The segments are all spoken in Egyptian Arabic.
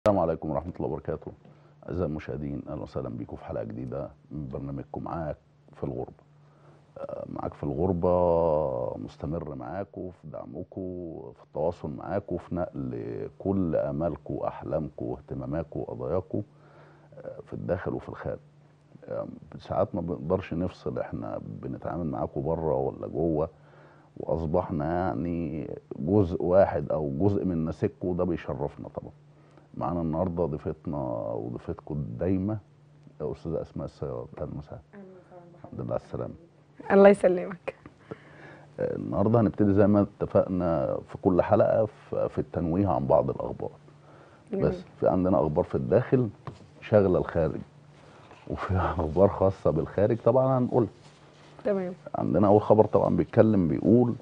السلام عليكم ورحمة الله وبركاته أعزائي المشاهدين أهلا وسهلا بكم في حلقة جديدة من برنامجكم معاك في الغربة آه، معاك في الغربة مستمر معاكم في دعمكم في التواصل معاكم في نقل كل آمالكم وأحلامكم واهتماماتكم وقضاياكم آه، في الداخل وفي الخارج آه، ساعات ما بنقدرش نفصل احنا بنتعامل معاكم بره ولا جوه واصبحنا يعني جزء واحد او جزء من نسيجكم وده بيشرفنا طبعا معانا النهارده ضيفتنا وضيفتكم الدايمه استاذه اسماء السيار اهلا وسهلا الحمد لله على السلامه الله يسلمك آه، النهارده هنبتدي زي ما اتفقنا في كل حلقه في في التنويه عن بعض الاخبار بس في عندنا اخبار في الداخل شاغله الخارج وفي اخبار خاصه بالخارج طبعا هنقولها تمام عندنا اول خبر طبعا بيتكلم بيقول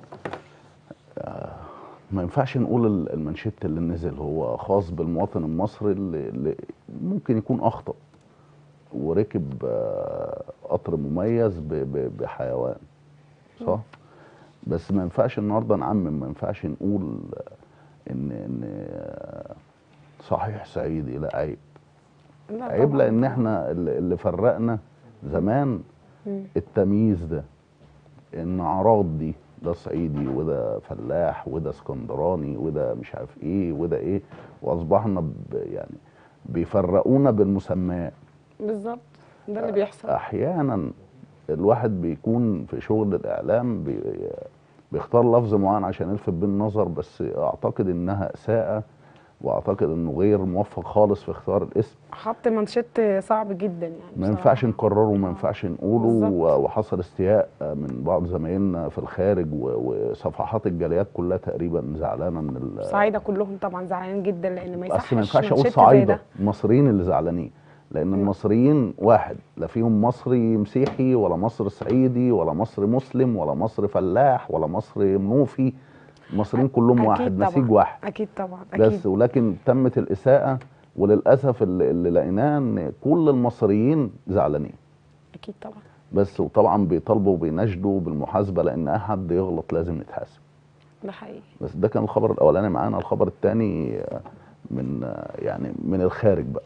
آه، ما ينفعش نقول ال- المانشيت اللي نزل هو خاص بالمواطن المصري اللي, اللي ممكن يكون اخطا وركب آه، قطر مميز ب- ب- بحيوان صح بس ما ينفعش النهارده نعمم ما ينفعش نقول آه، ان ان آه، صحيح صعيدي لا عيب لا عيب طبعاً. لان احنا اللي اللي فرقنا زمان مم. التمييز ده ان اعراض دي ده صعيدي وده فلاح وده اسكندراني وده مش عارف ايه وده ايه واصبحنا ب يعني بيفرقونا بالمسميات بالظبط ده اللي بيحصل احيانا الواحد بيكون في شغل الاعلام بي بيختار لفظ معين عشان يلفت بيه النظر بس اعتقد انها اساءه واعتقد انه غير موفق خالص في اختيار الاسم حط مانشيت صعب جدا يعني ما بصراحة. ينفعش نكرره وما آه. ينفعش نقوله بالظبط. و- وحصل استياء من بعض زمايلنا في الخارج و- وصفحات الجاليات كلها تقريبا زعلانه من ال الصعايده كلهم طبعا زعلانين جدا لان ما بس يصحش ما ينفعش اقول مانشيت زي صعايده ده. المصريين اللي زعلانين لان المصريين واحد لا فيهم مصري مسيحي ولا مصري صعيدي ولا مصري مسلم ولا مصري فلاح ولا مصري منوفي المصريين كلهم أكيد واحد طبعاً. نسيج واحد اكيد طبعا اكيد بس ولكن تمت الاساءه وللاسف اللي, اللي لقيناه ان كل المصريين زعلانين اكيد طبعا بس وطبعا بيطالبوا وبيناشدوا بالمحاسبه لان اي حد يغلط لازم نتحاسب ده حقيقي بس ده كان الخبر الاولاني معانا الخبر الثاني من يعني من الخارج بقى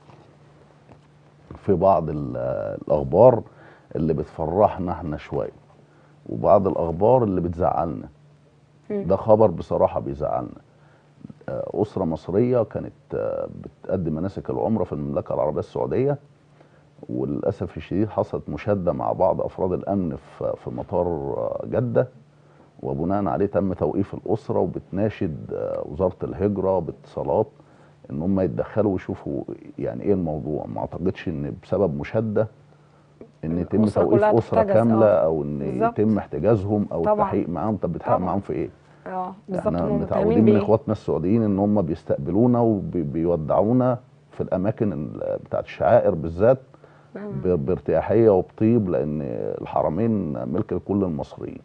في بعض ال- الاخبار اللي بتفرحنا احنا شويه وبعض الاخبار اللي بتزعلنا مم. ده خبر بصراحه بيزعلنا آه، اسره مصريه كانت آه، بتقدم مناسك العمره في المملكه العربيه السعوديه وللاسف الشديد حصلت مشاده مع بعض افراد الامن في في مطار آه، جده وبناء عليه تم توقيف الاسره وبتناشد آه، وزاره الهجره باتصالات ان هم يتدخلوا ويشوفوا يعني ايه الموضوع ما اعتقدش ان بسبب مشاده ان يتم الأسرة توقيف كلها اسره تحتجز، كامله آه. او ان بالظبط. يتم احتجازهم او طبعاً. التحقيق معاهم طب بتحقق طبعاً. معاهم في ايه؟ اه بالظبط احنا هم متعودين متهمين من بيه اخواتنا السعوديين ان هم بيستقبلونا وبيودعونا في الاماكن ال- بتاعت الشعائر بالذات ب- بارتياحيه وبطيب لان الحرمين ملك لكل المصريين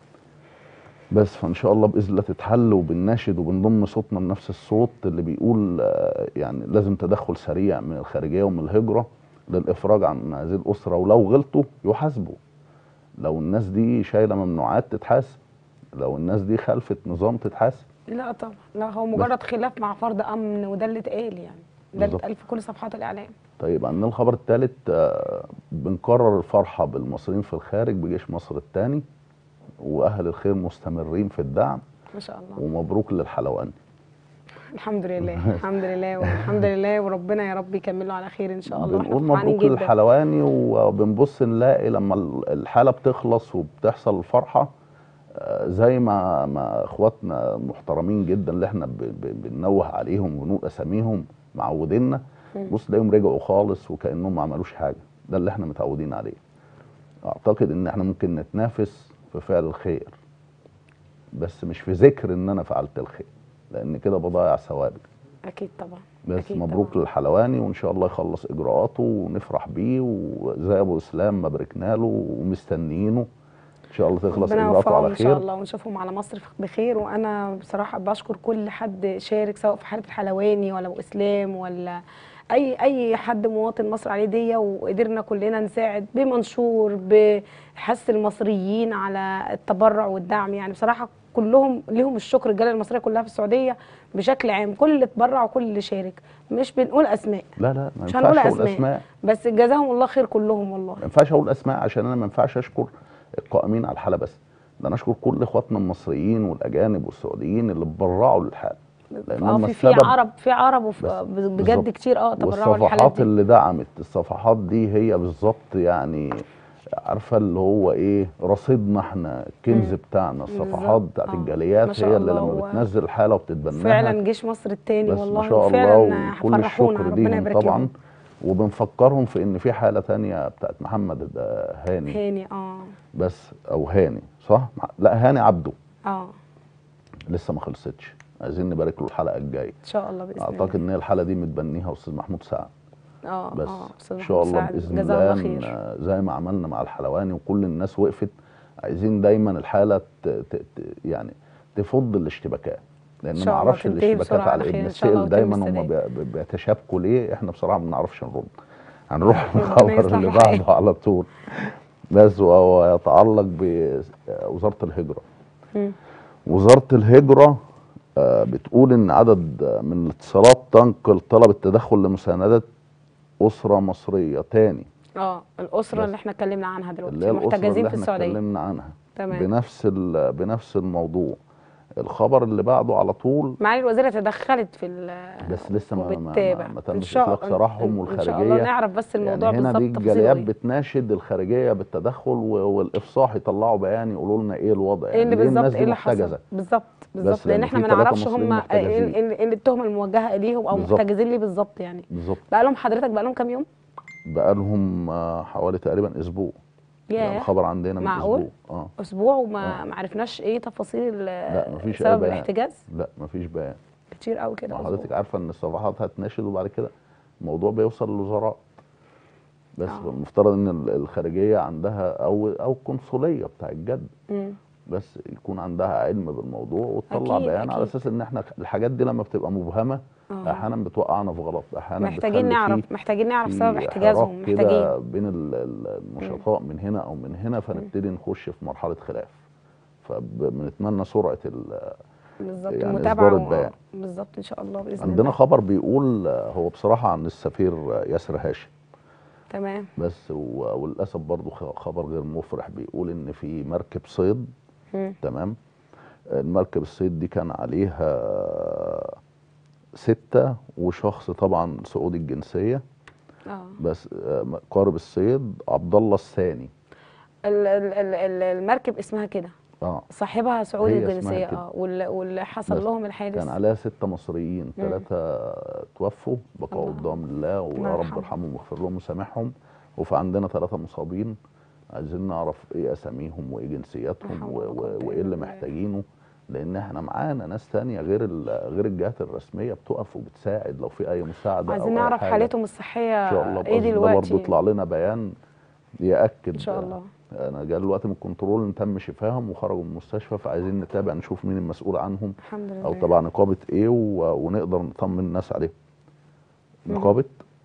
بس فان شاء الله باذن الله تتحل وبنناشد وبنضم صوتنا بنفس الصوت اللي بيقول آه، يعني لازم تدخل سريع من الخارجيه ومن الهجره للافراج عن هذه الاسره ولو غلطوا يحاسبوا لو الناس دي شايله ممنوعات تتحاسب لو الناس دي خالفت نظام تتحاسب لا طبعا لا هو مجرد خلاف مع فرد امن وده اللي اتقال يعني ده اللي بالظبط. اتقال في كل صفحات الاعلام طيب عندنا الخبر الثالث بنكرر الفرحة بالمصريين في الخارج بجيش مصر الثاني وأهل الخير مستمرين في الدعم ما شاء الله ومبروك للحلواني الحمد لله الحمد لله والحمد لله وربنا يا رب يكمله على خير ان شاء الله احنا بنقول فرحانين مبروك جدا للحلواني وبنبص نلاقي لما ال- الحالة بتخلص وبتحصل الفرحة آه، زي ما ما اخواتنا محترمين جدا اللي احنا ب- ب- بننوه عليهم ونقول اساميهم معودينا مم. بص تلاقيهم رجعوا خالص وكانهم ما عملوش حاجه ده اللي احنا متعودين عليه اعتقد ان احنا ممكن نتنافس في فعل الخير بس مش في ذكر ان انا فعلت الخير لان كده بضيع ثوابت اكيد طبعا بس أكيد مبروك طبعاً. للحلواني وان شاء الله يخلص اجراءاته ونفرح بيه وزي ابو اسلام ما باركنا له ومستنيينه ان شاء الله تخلص ربنا اجراءاته يوفقهم على ان شاء خير الله ونشوفهم على مصر بخير وانا بصراحه بشكر كل حد شارك سواء في حاله الحلواني ولا ابو اسلام ولا اي اي حد مواطن مصر عليه ديه وقدرنا كلنا نساعد بمنشور بحث المصريين على التبرع والدعم يعني بصراحه كلهم ليهم الشكر الجاليه المصريه كلها في السعوديه بشكل عام كل اللي اتبرع وكل اللي شارك مش بنقول اسماء لا لا ما مش ينفعش هنقول اقول أسماء. اسماء بس جزاهم الله خير كلهم والله ما ينفعش اقول اسماء عشان انا ما ينفعش اشكر القائمين على الحاله بس ده انا اشكر كل اخواتنا المصريين والاجانب والسعوديين اللي اتبرعوا للحاله لان اه هم في في السبب عرب في عرب وف- بس بجد بالظبط. كتير اه تبرعوا للحالات والصفحات دي اللي دعمت الصفحات دي هي بالظبط يعني عارفه اللي هو ايه رصيدنا احنا الكنز مم. بتاعنا الصفحات بالظبط. بتاعت آه. الجاليات ما شاء هي اللي الله لما هو بتنزل حاله وبتتبناها فعلا جيش مصر التاني بس والله ما شاء الله فعلا وكل فرحونا الشكر ربنا ليهم يبارك طبعا لهم وبنفكرهم في ان في حاله تانية بتاعت محمد هاني هاني اه بس او هاني صح لا هاني عبده اه لسه ما خلصتش عايزين نبارك له الحلقه الجايه ان شاء الله باذن اعتقد ان هي الحلقه دي متبنيها استاذ محمود سعد الله اه بس اه أستاذ ان شاء محمود الله سعد، باذن جزاه الله الله خير ن- زي ما عملنا مع الحلواني وكل الناس وقفت عايزين دايما الحاله ت... ت... ت... يعني تفض الاشتباكات لان إن ما شاء الله اعرفش تنتهي الاشتباكات بسرعة على على ايه خير إن شاء الله بنسال وتم دايما هم السداد. بي... بي- بيتشابكوا ليه احنا بصراحه ما بنعرفش نرد هنروح ربنا للخبر يصلح اللي الحال. بعده على طول بس وهو يتعلق بوزاره الهجره مم. وزارة الهجرة آه، بتقول إن عدد آه، من الاتصالات تنقل طلب التدخل لمساندة أسرة مصرية تاني اه الاسره بس. اللي احنا اتكلمنا عنها دلوقتي اللي هي الأسرة محتجزين اللي في احنا السعوديه اتكلمنا عنها تمام بنفس ال- بنفس الموضوع الخبر اللي بعده على طول معالي الوزيره تدخلت في ال- بس لسه ما ما, وبتتابع ما, ما ان تمش شاء إطلاق سراحهم ان شاء الله والخارجية نعرف بس الموضوع يعني هنا دي بالظبط تفاصيله الجاليات ايه بتناشد الخارجية بالتدخل و- والإفصاح يطلعوا بيان يقولوا لنا إيه الوضع ايه اللي ليه بالظبط الناس ايه دي اللي حصل محتجزة بالظبط بالظبط لأن لان احنا في ما ثلاثة نعرفش مصريين هم ايه محتجزين. إيه- إيه التهمه الموجهه اليهم او بالظبط. محتجزين ليه بالظبط يعني بالظبط بقى لهم حضرتك بقى لهم كام يوم بقالهم آه، حوالي تقريبا أسبوع يعني ياه الخبر عندنا من معقول؟ اسبوع اه اسبوع وما آه. ما عرفناش ايه تفاصيل ال- لا مفيش اي سبب بيان الاحتجاز لا مفيش بيان كتير قوي كده ما أسبوع. حضرتك عارفه ان الصفحات هتناشد وبعد كده الموضوع بيوصل للوزراء بس آه. المفترض ان ال- الخارجيه عندها او او القنصليه بتاع الجد مم. بس يكون عندها علم بالموضوع وتطلع أكيد، بيان على أكيد. اساس ان احنا الحاجات دي لما بتبقى مبهمه آه. احيانا بتوقعنا في غلط احيانا محتاجين بتخلي نعرف فيه- محتاجين نعرف في سبب احتجازهم حراك محتاجين كده بين ال- ال- النشطاء من هنا او من هنا فنبتدي نخش في مرحله خلاف فبنتمنى سرعه ال- بالظبط يعني المتابعه إصدار و- البيان. بالظبط ان شاء الله باذن عندنا الله خبر بيقول آه، هو بصراحه عن السفير آه، ياسر هاشم تمام بس و- وللاسف برضو خ- خبر غير مفرح بيقول ان في مركب صيد مم. تمام المركب الصيد دي كان عليها ستة وشخص طبعا سعودي الجنسية اه بس آه، قارب الصيد عبد الله الثاني ال- ال- ال- ال- المركب اسمها كده اه صاحبها سعودي هي اسمها الجنسيه كده. اه واللي, واللي حصل بس لهم الحادث كان عليها ستة مصريين مم. ثلاثة توفوا بقوا الله. قدام الله الله ويا رب يرحمه. يرحمهم ويغفر لهم ويسامحهم وفي عندنا ثلاثة مصابين عايزين نعرف ايه اساميهم وايه لا جنسياتهم حول و- ولا و- قوة إلا وايه اللي بالله. محتاجينه لان احنا معانا ناس تانية غير ال- غير الجهات الرسمية بتقف وبتساعد لو في اي مساعدة عايزين او أي نعرف حاجة. حالتهم الصحيه ان شاء الله ايه بإذن الله برضه دلوقتي يطلع لنا بيان ياكد ان شاء الله انا جاء الوقت من الكنترول ان تم شفاهم وخرجوا من المستشفى فعايزين نتابع نشوف مين المسؤول عنهم الحمد لله او تبع نقابه ايه و... ونقدر نطمن الناس عليهم مم. نقابه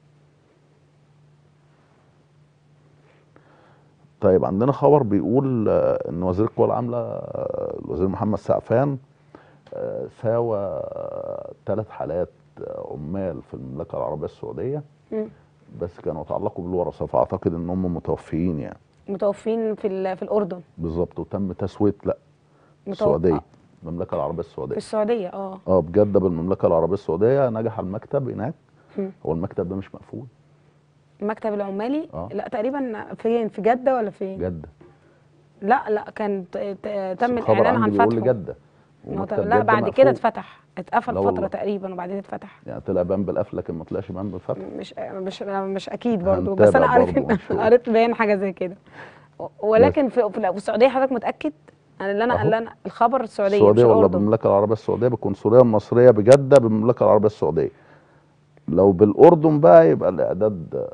طيب عندنا خبر بيقول آه، ان وزير القوى العامله آه، الوزير محمد سعفان آه، ساوى ثلاث حالات آه، عمال في المملكه العربيه السعوديه مم. بس كانوا يتعلقوا بالورثه فاعتقد ان هم متوفيين يعني متوفين في ال- في الاردن بالظبط وتم تسويه لا متو- السعوديه آه، المملكه العربيه في السعوديه السعوديه اه اه بجده بالمملكه العربيه السعوديه نجح المكتب هناك مم. هو المكتب ده مش مقفول المكتب العمالي آه. لا تقريبا فين في جده ولا فين جده لا لا كان ت- ت- تم الخبر الاعلان عن عندي بيقول لي فتحه جده ما هو ومكتب ت- لا جدة بعد مقفول. كده اتفتح اتقفل لا فتره والله. تقريبا وبعدين اتفتح يعني طلع بان بالقفل لكن ما طلعش بان بالفتح مش مش مش اكيد برضو بس هنتابع انا قريت برضو ونشوف. قريت بيان حاجه زي كده و- ولكن في في السعوديه حضرتك متاكد انا اللي انا أهو. اللي انا الخبر السعوديه السعوديه مش ولا الاردن بالمملكه العربيه السعوديه بالقنصليه المصريه بجده بالمملكه العربيه السعوديه لو بالاردن بقى يبقى الاعداد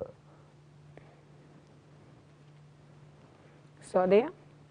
السعوديه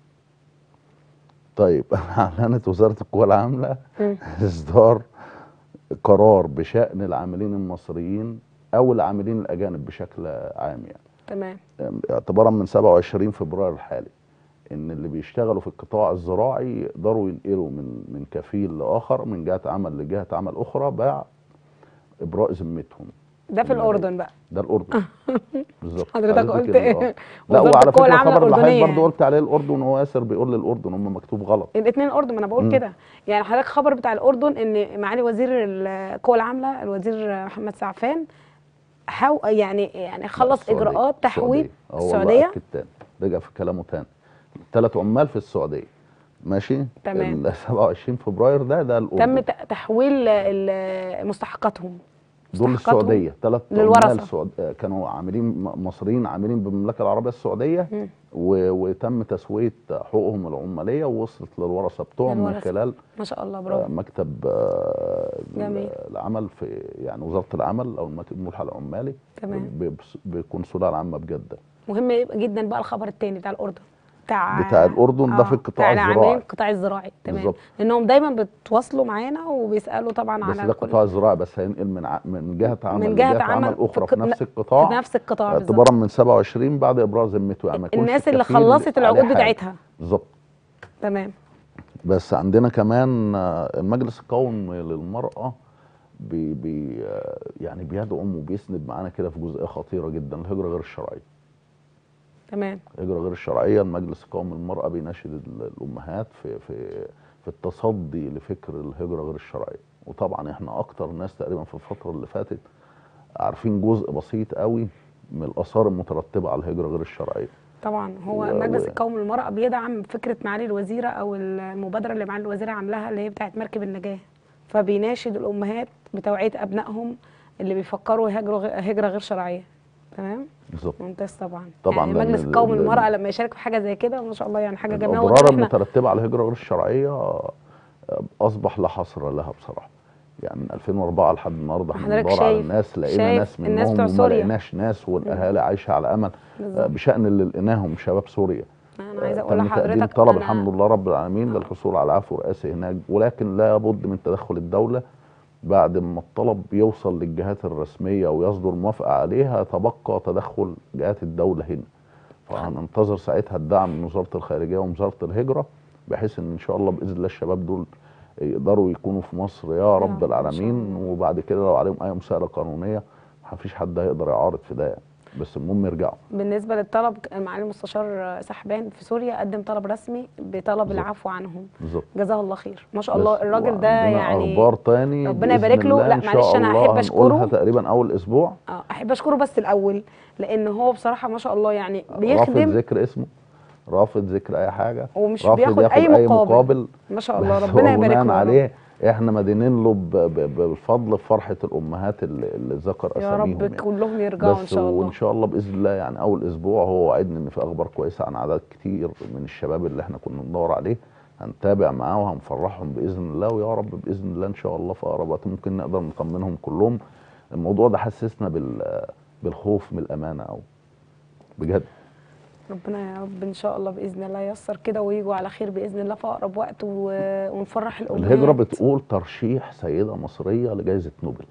طيب اعلنت وزاره القوى العامله مم. اصدار قرار بشان العاملين المصريين او العاملين الاجانب بشكل عام يعني تمام اعتبارا من 27 فبراير الحالي ان اللي بيشتغلوا في القطاع الزراعي يقدروا ينقلوا من من كفيل لاخر من جهه عمل لجهه عمل اخرى باع ابراء ذمتهم ده في إن- الاردن بقى ده الاردن بالظبط حضرتك قلت ال- آه. ايه لا وزارة وعلى القوى فكره العاملة الخبر اللي حضرتك الأردنية برضه قلت عليه الاردن هو ياسر بيقول للاردن هم مكتوب غلط الاثنين الاردن ما انا بقول مم. كده يعني حضرتك خبر بتاع الاردن ان معالي وزير القوى العامله الوزير محمد سعفان حاو يعني يعني خلص السعودية. اجراءات تحويل السعودية. هو السعوديه أكد تاني رجع في كلامه تاني ثلاث عمال في السعوديه ماشي تمام. ال 27 فبراير ده ده الاردن تم ت- تحويل ال- مستحقاتهم دول مستحقاتهم السعوديه ثلاث للورثة. عمال سعود... آه، كانوا عاملين م- مصريين عاملين بالمملكه العربيه السعوديه مم. و... وتم تسويه حقوقهم العماليه ووصلت للورثه بتوعهم من للورثة. خلال ما شاء الله آه، برافو مكتب آه، جميل. العمل في يعني وزاره العمل او المت- الملحق العمالي تمام. ب- بس- بالقنصليه العامه بجده مهم جدا بقى الخبر الثاني بتاع الاردن بتاع بتاع الأردن ده في القطاع بتاع العاملين الزراعي. القطاع الزراعي تمام بالظبط. لانهم دايما بيتواصلوا معانا وبيسالوا طبعا بس على ده كل- القطاع الزراعي بس هينقل من ع... من جهه عمل من جهه لجهة عمل اخرى في في ق- نفس في القطاع نفس القطاع بالظبط اعتبارا من 27 بعد ابراء ذمته يعني ما يكونش الناس اللي الكفيل خلصت عليه العقود حاجة. بتاعتها بالظبط تمام بس عندنا كمان آه، المجلس القومي للمرأة بي بي آه، يعني بيدعم وبيسند معانا كده في جزئية خطيرة جدا الهجرة غير الشرعية تمام الهجرة غير الشرعية المجلس القومي للمرأة بيناشد ال- الأمهات في في في التصدي لفكر الهجرة غير الشرعية وطبعا احنا أكتر ناس تقريبا في الفترة اللي فاتت عارفين جزء بسيط قوي من الآثار المترتبة على الهجرة غير الشرعية طبعا هو و- المجلس و- القومي للمرأة بيدعم فكرة معالي الوزيرة أو المبادرة اللي معالي الوزيرة عاملاها اللي هي بتاعت مركب النجاة فبيناشد الأمهات بتوعية أبنائهم اللي بيفكروا يهاجروا غ- هجرة غير شرعية تمام بالظبط ممتاز طبعا طبعاً يعني لأن المجلس ال- القومي ال- للمرأة لما يشارك في حاجة زي كده ما شاء الله يعني حاجة جميلة الأضرار وإحنا المترتبة على الهجرة غير الشرعية آه، أصبح لا حصر لها بصراحة يعني من 2004 لحد النهارده احنا حضرتك بندور على شايف- الناس لقينا شايف ناس الناس منهم بتوع وما سوريا. لقيناش ناس والاهالي عايشه على امل آه، بالظبط بشان اللي لقيناهم شباب سوريا أنا عايزة آه، أقول تم تقديم لحضرتك طلب أنا الحمد لله رب العالمين للحصول على عفو رئاسي هناك ولكن لا بد من تدخل الدوله بعد ما الطلب يوصل للجهات الرسميه ويصدر موافقه عليها تبقى تدخل جهات الدوله هنا فهننتظر ساعتها الدعم من وزاره الخارجيه ووزاره الهجره بحيث ان ان شاء الله باذن الله الشباب دول يقدروا يكونوا في مصر يا رب رب إن شاء العالمين الله. وبعد كده لو عليهم اي مساءله قانونيه مفيش حد هيقدر يعارض في ده يعني. بس المهم يرجعوا بالنسبة للطلب معالي المستشار سحبان في سوريا قدم طلب رسمي بطلب بالظبط. العفو عنهم بالظبط جزاه الله خير ما شاء الله بس الراجل ده وعندنا يعني اخبار تاني ربنا بإذن يبارك له. الله لا، إن شاء معلش أنا الله أحب هنقولها أشكره. تقريبا اول اسبوع اه احب اشكره بس الاول لان هو بصراحه ما شاء الله يعني رافض بيخدم ذكر اسمه رافض ذكر اي حاجه ومش رافض بياخد ياخد اي اي مقابل, مقابل ما شاء الله بس ربنا هو يبارك بناء له يا رب. عليه احنا مدينين له ب- ب- بالفضل في فرحه الامهات اللي, اللي ذكر يا اساميهم رب يعني. كلهم يرجعوا ان بس شاء الله وان شاء الله باذن الله يعني اول اسبوع هو وعدني ان في اخبار كويسه عن عدد كتير من الشباب اللي احنا كنا بندور عليه هنتابع معاه وهنفرحهم باذن الله ويا رب باذن الله ان شاء الله في اقرب وقت ممكن نقدر نطمنهم كلهم الموضوع ده حسسنا بال بالخوف من الامانه او بجد ربنا يا رب ان شاء الله باذن الله ييسر كده ويجوا على خير باذن الله في اقرب وقت و... ونفرح الامهات الهجره بتقول ترشيح سيده مصريه لجائزه نوبل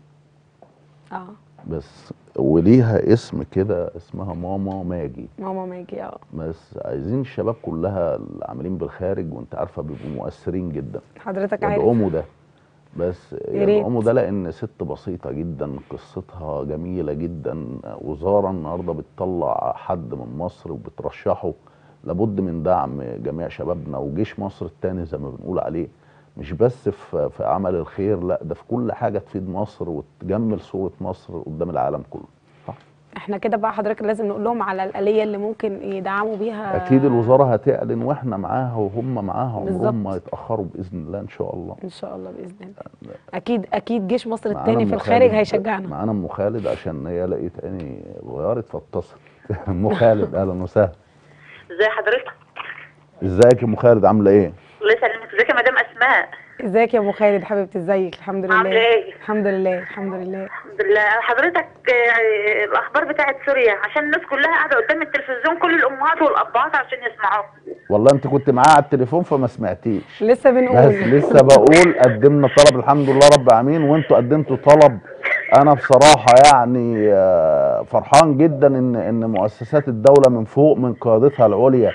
اه بس وليها اسم كده اسمها ماما ماجي ماما ماجي اه بس عايزين الشباب كلها اللي عاملين بالخارج وانت عارفه بيبقوا مؤثرين جدا حضرتك عارف يدعموا ده بس يا ريت. يدعموا ده لان ست بسيطه جدا قصتها جميله جدا وزاره النهارده بتطلع حد من مصر وبترشحه لابد من دعم جميع شبابنا وجيش مصر التاني زي ما بنقول عليه مش بس في في عمل الخير لا ده في كل حاجه تفيد مصر وتجمل صوره مصر قدام العالم كله صح احنا كده بقى حضرتك لازم نقول لهم على الاليه اللي ممكن يدعموا بيها اكيد الوزاره هتعلن واحنا معاها وهم معاها عمرهم ما بالظبط. يتاخروا باذن الله ان شاء الله ان شاء الله باذن الله اكيد اكيد جيش مصر معانا التاني أم في الخارج خالد- هيشجعنا معانا ام خالد عشان هي لقيت عيني اتغيرت فاتصل ام خالد اهلا وسهلا ازي حضرتك ازيك يا ام خالد عامله ايه الله يسلمك ازيك يا مدام اسماء ازيك يا ابو خالد حبيبتي ازيك الحمد لله عامله ايه الحمد لله الحمد لله الحمد لله حضرتك آه، الاخبار بتاعت سوريا عشان الناس كلها قاعده قدام التلفزيون كل الامهات والابهات عشان يسمعوها والله انت كنت معايا على التليفون فما سمعتيش لسه بس بنقول لسه بقول قدمنا طلب الحمد لله رب العالمين وانتوا قدمتوا طلب انا بصراحه يعني آه، فرحان جدا ان ان مؤسسات الدوله من فوق من قيادتها العليا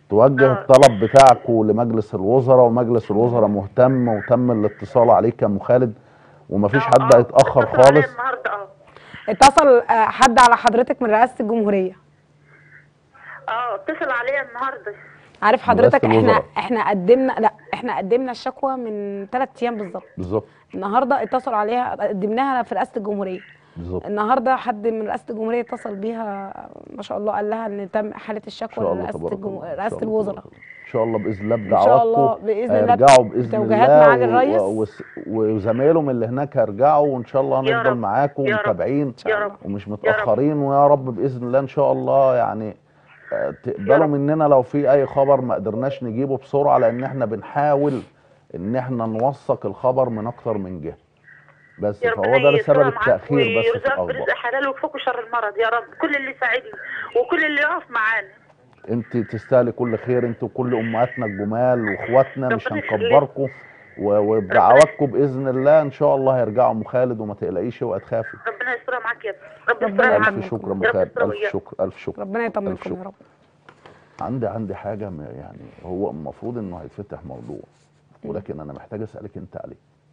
توجه آه. الطلب بتاعك لمجلس الوزراء ومجلس الوزراء مهتم وتم الاتصال عليك يا ام خالد ومفيش آه، حد آه. هيتاخر اتصلوا عليا خالص النهارده اه اتصل آه، حد على حضرتك من رئاسه الجمهوريه اه اتصل عليا النهارده عارف من رئاسة حضرتك احنا الوزراء. احنا قدمنا لا احنا قدمنا الشكوى من ثلاث ايام بالظبط بالظبط النهارده اتصلوا عليها قدمناها في رئاسه الجمهوريه بالظبط النهارده حد من رئاسه الجمهوريه اتصل بيها ما شاء الله قال لها ان تم حاله ان الشكوى شاء الله لرئاسه تبارك الجم... الله. إن شاء رئاسه الله الوزراء تبارك الله. ان شاء الله باذن الله ان شاء الله بدعواتكم باذن الله هيرجعوا باذن بتوجيهات الله معالي و- الرئيس و- وس- وزمايلهم اللي هناك هيرجعوا وان شاء الله يا هنفضل رب. معاكم يا رب. ومتابعين يا رب ومش متاخرين ويا رب باذن الله ان شاء الله يعني آه، يا تقبلوا رب. مننا لو في اي خبر ما قدرناش نجيبه بسرعه لان احنا بنحاول ان احنا نوثق الخبر من اكتر من جهه بس يا فهو ربنا ده ييسرها سبب معاك التاخير بس في ويرزقك الاخبار برزق حلال ويكفوك شر المرض يا رب كل اللي يساعدني وكل اللي يقف معانا انت تستاهلي كل خير انت وكل امهاتنا الجمال واخواتنا مش ربنا يخليك. هنكبركم و- وبدعواتكم باذن الله ان شاء الله هيرجعوا ام خالد وما تقلقيش اوعي تخافي ربنا يسترها معاك يا ابني ربنا ربنا يسترها معاك الف يعافيك. شكر ام يا رب خالد يسترها الف وإياك. شكر الف شكر ربنا ألف يطمنكم شكر. يا رب عندي عندي حاجه م- يعني هو المفروض انه هيتفتح موضوع ولكن انا محتاج اسالك انت عليه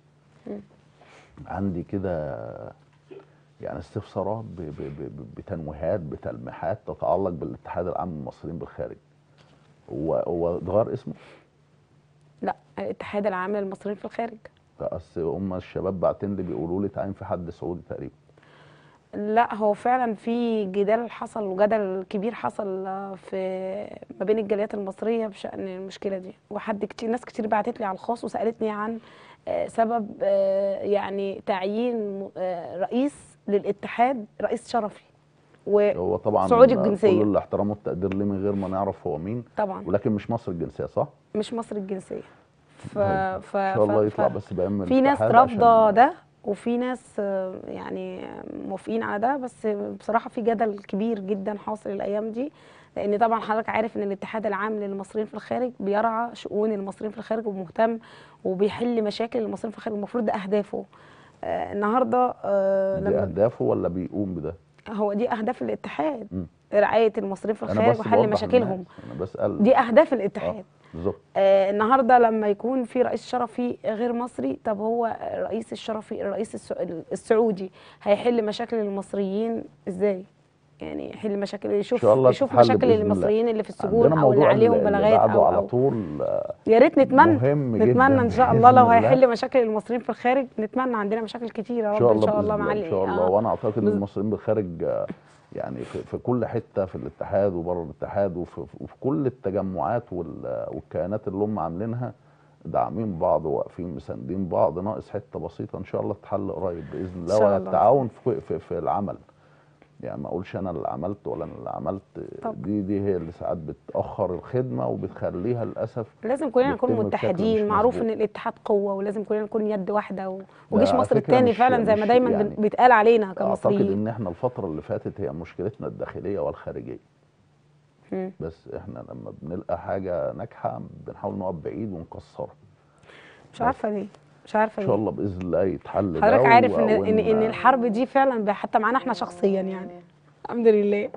عندي كده يعني استفسارات ب- ب- ب- بتنويهات بتلميحات تتعلق بالاتحاد العام للمصريين بالخارج هو هو اتغير اسمه لا الاتحاد العام للمصريين في الخارج بس هم الشباب بعتين لي بيقولوا لي تعين في حد سعودي تقريبا لا هو فعلا في جدال حصل وجدل كبير حصل آه، في ما بين الجاليات المصريه بشان المشكله دي وحد كتير ناس كتير بعتت لي على الخاص وسالتني عن آه، سبب آه، يعني تعيين آه، رئيس للاتحاد رئيس شرفي وطبعا هو طبعا سعودي الجنسية. كل الاحترام والتقدير ليه من غير ما نعرف هو مين ولكن مش مصر الجنسيه صح؟ مش مصر الجنسيه ف... طيب، ف... ان شاء الله ف- يطلع ف- بس بيان من في ناس الاتحاد رافضه عشان- ده وفي ناس آه، يعني موافقين على ده بس بصراحه في جدل كبير جدا حاصل الايام دي لان طبعا حضرتك عارف ان الاتحاد العام للمصريين في الخارج بيرعى شؤون المصريين في الخارج ومهتم وبيحل مشاكل المصريين في الخارج المفروض ده اهدافه آه النهارده آه دي لما اهدافه ولا بيقوم بده؟ هو دي اهداف الاتحاد مم. رعايه المصريين في انا الخارج بس وحل بوضح مشاكلهم للناس، انا بسال دي اهداف آه، الاتحاد بالظبط آه النهارده لما يكون في رئيس شرفي غير مصري طب هو الرئيس الشرفي الرئيس السع- السعودي هيحل مشاكل المصريين ازاي؟ يعني يحل مشاكل يشوف شاء الله يشوف تتحل مشاكل بإذن الله. المصريين اللي في السجون عندنا او اللي موضوع عليهم اللي بلاغات بعده او, على أو طول آه، يا ريت نتمنى مهم جدا نتمنى ان شاء الله بإذن لو الله. هيحل مشاكل المصريين في الخارج نتمنى عندنا مشاكل كتير يا ان رب شاء ان الله شاء الله بإذن مع ان ال- شاء الله آه. وانا اعتقد ان بز- المصريين بالخارج آه، يعني في, في كل حته في الاتحاد وبره الاتحاد وفي, وفي كل التجمعات وال- والكيانات اللي هم عاملينها داعمين بعض وواقفين مساندين بعض ناقص حته بسيطه ان شاء الله تتحل قريب باذن الله إن شاء ولا الله. التعاون في, في, في العمل يعني ما اقولش انا اللي عملت ولا انا اللي عملت طبعا. دي دي هي اللي ساعات بتاخر الخدمه وبتخليها للاسف لازم كلنا نكون بيتم بشكل متحدين مش معروف مظبوط. ان الاتحاد قوه ولازم كلنا نكون يد واحده و... وجيش على مصر فكرة الثاني مش- فعلا زي ما مش دايما يعني بن- بيتقال علينا اعتقد كمصريين ان احنا الفتره اللي فاتت هي مشكلتنا الداخليه والخارجيه مم. بس احنا لما بنلقى حاجه ناجحه بنحاول نقف بعيد ونكسرها مش عارفه ليه مش عارفه ان ليه شاء الله باذن الله يتحل ده حضرتك عارف ان و- ان ان وإن- الحرب دي فعلا ب- حتى معانا احنا شخصيا يعني الحمد لله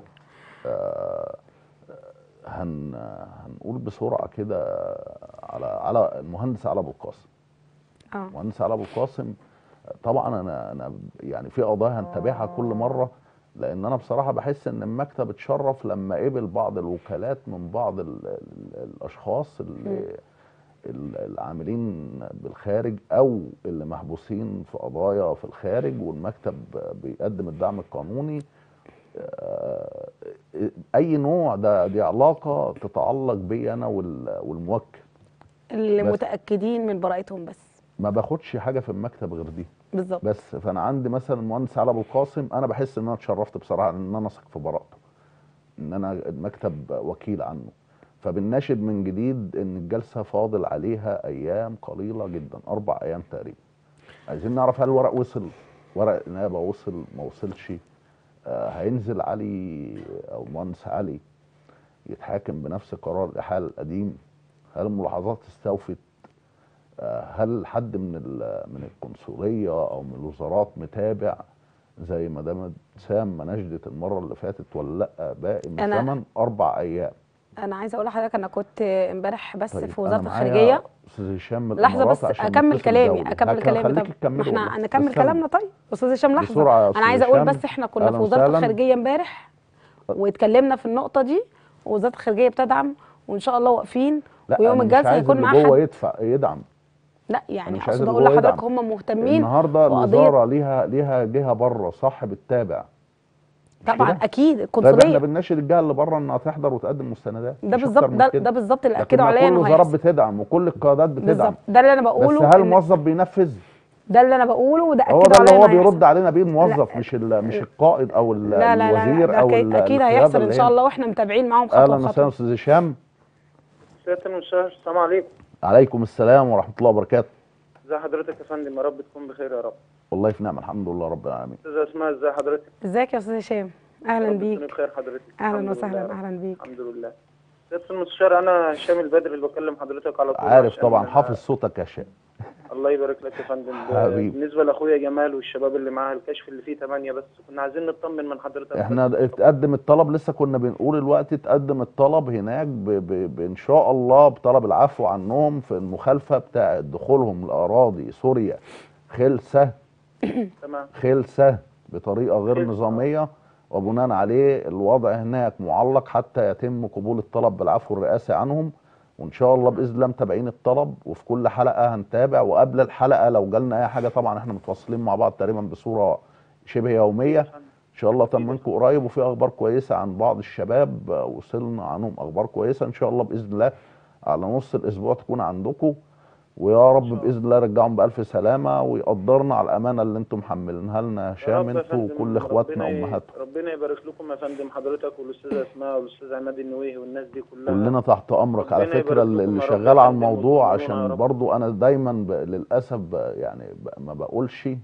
هن هنقول بسرعه كده على على المهندس علي ابو القاسم اه المهندس علي ابو القاسم طبعا انا انا يعني في قضايا هنتابعها كل مره لان انا بصراحه بحس ان المكتب اتشرف لما قبل بعض الوكالات من بعض ال ال الاشخاص اللي ال- العاملين بالخارج او اللي محبوسين في قضايا في الخارج والمكتب بيقدم الدعم القانوني آه، اي نوع ده دي علاقه تتعلق بي انا وال- والموكل اللي بس. متاكدين من براءتهم بس ما باخدش حاجه في المكتب غير دي بالظبط بس فانا عندي مثلا المهندس علي ابو القاسم انا بحس ان انا اتشرفت بصراحه ان انا اثق في براءته ان انا المكتب وكيل عنه فبنناشد من جديد ان الجلسه فاضل عليها ايام قليله جدا اربع ايام تقريبا عايزين نعرف هل الورق وصل ورق النيابه وصل ما وصلش آه هينزل علي او المهندس علي يتحاكم بنفس قرار الاحاله القديم هل الملاحظات استوفت آه، هل حد من ال- من القنصليه او من الوزارات متابع زي ما دام سام ما نجدت المره اللي فاتت ولا لا باقي من أنا- الزمن اربع ايام انا عايزه اقول لحضرتك انا كنت امبارح بس طيب في وزاره أنا معايا الخارجيه استاذ هشام من لحظه الإمارات بس عشان اكمل نتصل كلامي دولي. اكمل هك- كلامي هخليكي طب تكملي ما احنا والله. هنكمل بس كمل. كلامنا طيب استاذ هشام لحظه بسرعة يا انا أستاذ عايزه اقول هشام. بس احنا كنا أهلاً في وزاره وسهلاً. الخارجيه امبارح واتكلمنا في النقطه دي ووزاره الخارجيه بتدعم وان شاء الله واقفين لا ويوم أنا مش الجلسه عايز هيكون اللي معاه جوه حد يدفع يدعم لا أنا يعني مش عايز اقصد اللي اقول جوه لحضرتك يدعم. هم مهتمين النهارده وقضية- الوزاره ليها ليها جهه بره صح بتتابع مش طبعا كده؟ اكيد طيب احنا القنصليه بنناشد الجهه اللي بره انها تحضر وتقدم مستندات ده مش أكتر بالظبط من ده, كده. ده بالظبط اللي لكن اكدوا ما عليا كل انه الوزارات هيحصل بتدعم وكل القيادات بتدعم بالظبط ده اللي انا بس بقوله هل إن- الموظف بينفذ ده اللي انا بقوله وده هو اكدوا ده اللي عليا هو إنه بيرد هيحصل. علينا بيه الموظف مش ال- مش القائد او ال- لا لا لا, الوزير لا او ده ال- اكيد القيادة هيحصل ان اللي شاء هنا. الله واحنا متابعين معاهم خطوه اهلا وسهلا بخطوه استاذ هشام سيادة المستشار السلام عليكم عليكم السلام ورحمه الله وبركاته ازي حضرتك يا فندم يا رب تكون بخير يا رب والله في نعمه الحمد لله رب العالمين استاذة اسماء ازي حضرتك ازيك يا استاذ هشام اهلا رب تكوني بيك بخير حضرتك اهلا الحمد لله يا وسهلا رب. اهلا بيك الحمد لله سيادة المستشار انا هشام البدري اللي بكلم حضرتك على طول عارف عشان طبعا أنا- حافظ صوتك يا هشام الله يبارك لك يا فندم حبيبي. بالنسبة لاخويا جمال والشباب اللي معاه الكشف اللي فيه 8 بس كنا عايزين نطمن من حضرتك احنا بس. اتقدم الطلب لسه كنا بنقول الوقت اتقدم الطلب هناك ب ب ب ان شاء الله بطلب العفو عنهم في المخالفه بتاعه دخولهم لاراضي سوريا خلسه تمام خلسه بطريقه غير خلسة. نظاميه وبناء عليه الوضع هناك معلق حتى يتم قبول الطلب بالعفو الرئاسي عنهم وان شاء الله باذن الله متابعين الطلب وفي كل حلقه هنتابع وقبل الحلقه لو جالنا اي حاجه طبعا احنا متواصلين مع بعض تقريبا بصوره شبه يوميه ان شاء الله طمنكم قريب وفي اخبار كويسه عن بعض الشباب آه، وصلنا عنهم اخبار كويسه ان شاء الله باذن الله على نص الاسبوع تكون عندكم ويا رب باذن الله يرجعهم بالف سلامه ويقدرنا على الامانه اللي انتم محملينها لنا يا يا هشام رب يا انتوا فندم، وكل اخواتنا ربنا ي- وامهاتنا ربنا يبارك لكم يا فندم حضرتك والاستاذه اسماء والاستاذ عماد النويهي والناس دي كلها كلنا تحت امرك على ربنا فكره يبارك اللي لكم اللي يا رب شغال يا على فندم الموضوع وتكونوا يا عشان رب. برضو انا دايما ب... للاسف ب... يعني ب... ما بقولش و-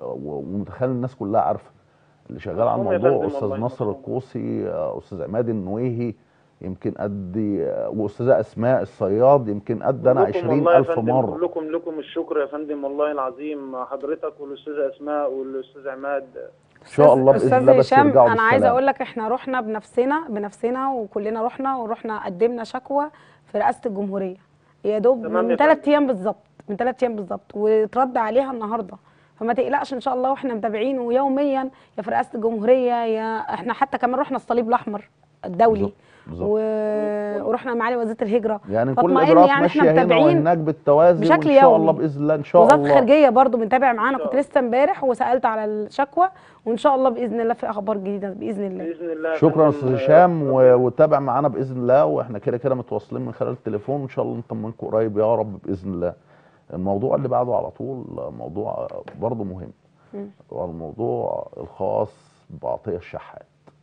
ومتخيل الناس كلها عارفه اللي شغال على مفهوم يا الموضوع فندم استاذ والله، نصر مفهوم. القوسي آه، استاذ عماد النويهي يمكن قدي آه، واستاذه اسماء الصياد يمكن قد انا كلكم 20 والله يا الف فندم، مره كلكم لكم الشكر يا فندم والله العظيم حضرتك والاستاذه اسماء والاستاذ عماد ان شاء الله باذن استاذ الله بس هشام يرجعوا انا عايزه بالسلامة. اقول لك احنا رحنا بنفسنا بنفسنا وكلنا رحنا ورحنا قدمنا شكوى في رئاسه الجمهوريه يا دوب تمام من يا ثلاث فندم. ايام بالظبط من ثلاث ايام بالظبط واترد عليها النهارده فما تقلقش ان شاء الله واحنا متابعين يوميا يا في رئاسه الجمهوريه يا احنا حتى كمان رحنا الصليب الاحمر الدولي بالظبط، بالظبط. و... ورحنا معالي وزيره الهجره يعني كل فاطمئن الاجراءات يعني احنا ماشيه هنا متابعين وهناك بالتوازي بشكل وان شاء يومي. الله باذن الله ان شاء وزاره الله الخارجيه برضو بنتابع معانا شاء كنت الله. لسه امبارح وسالت على الشكوى وان شاء الله باذن الله في اخبار جديده باذن الله باذن الله يا شكرا فندم. استاذ هشام ربنا- و- وتابع معانا باذن الله واحنا كده كده متواصلين من خلال التليفون وان شاء الله نطمنكم قريب يا رب باذن الله الموضوع اللي بعده على طول موضوع برضه مهم مم. هو الموضوع الخاص بعطيه الشحات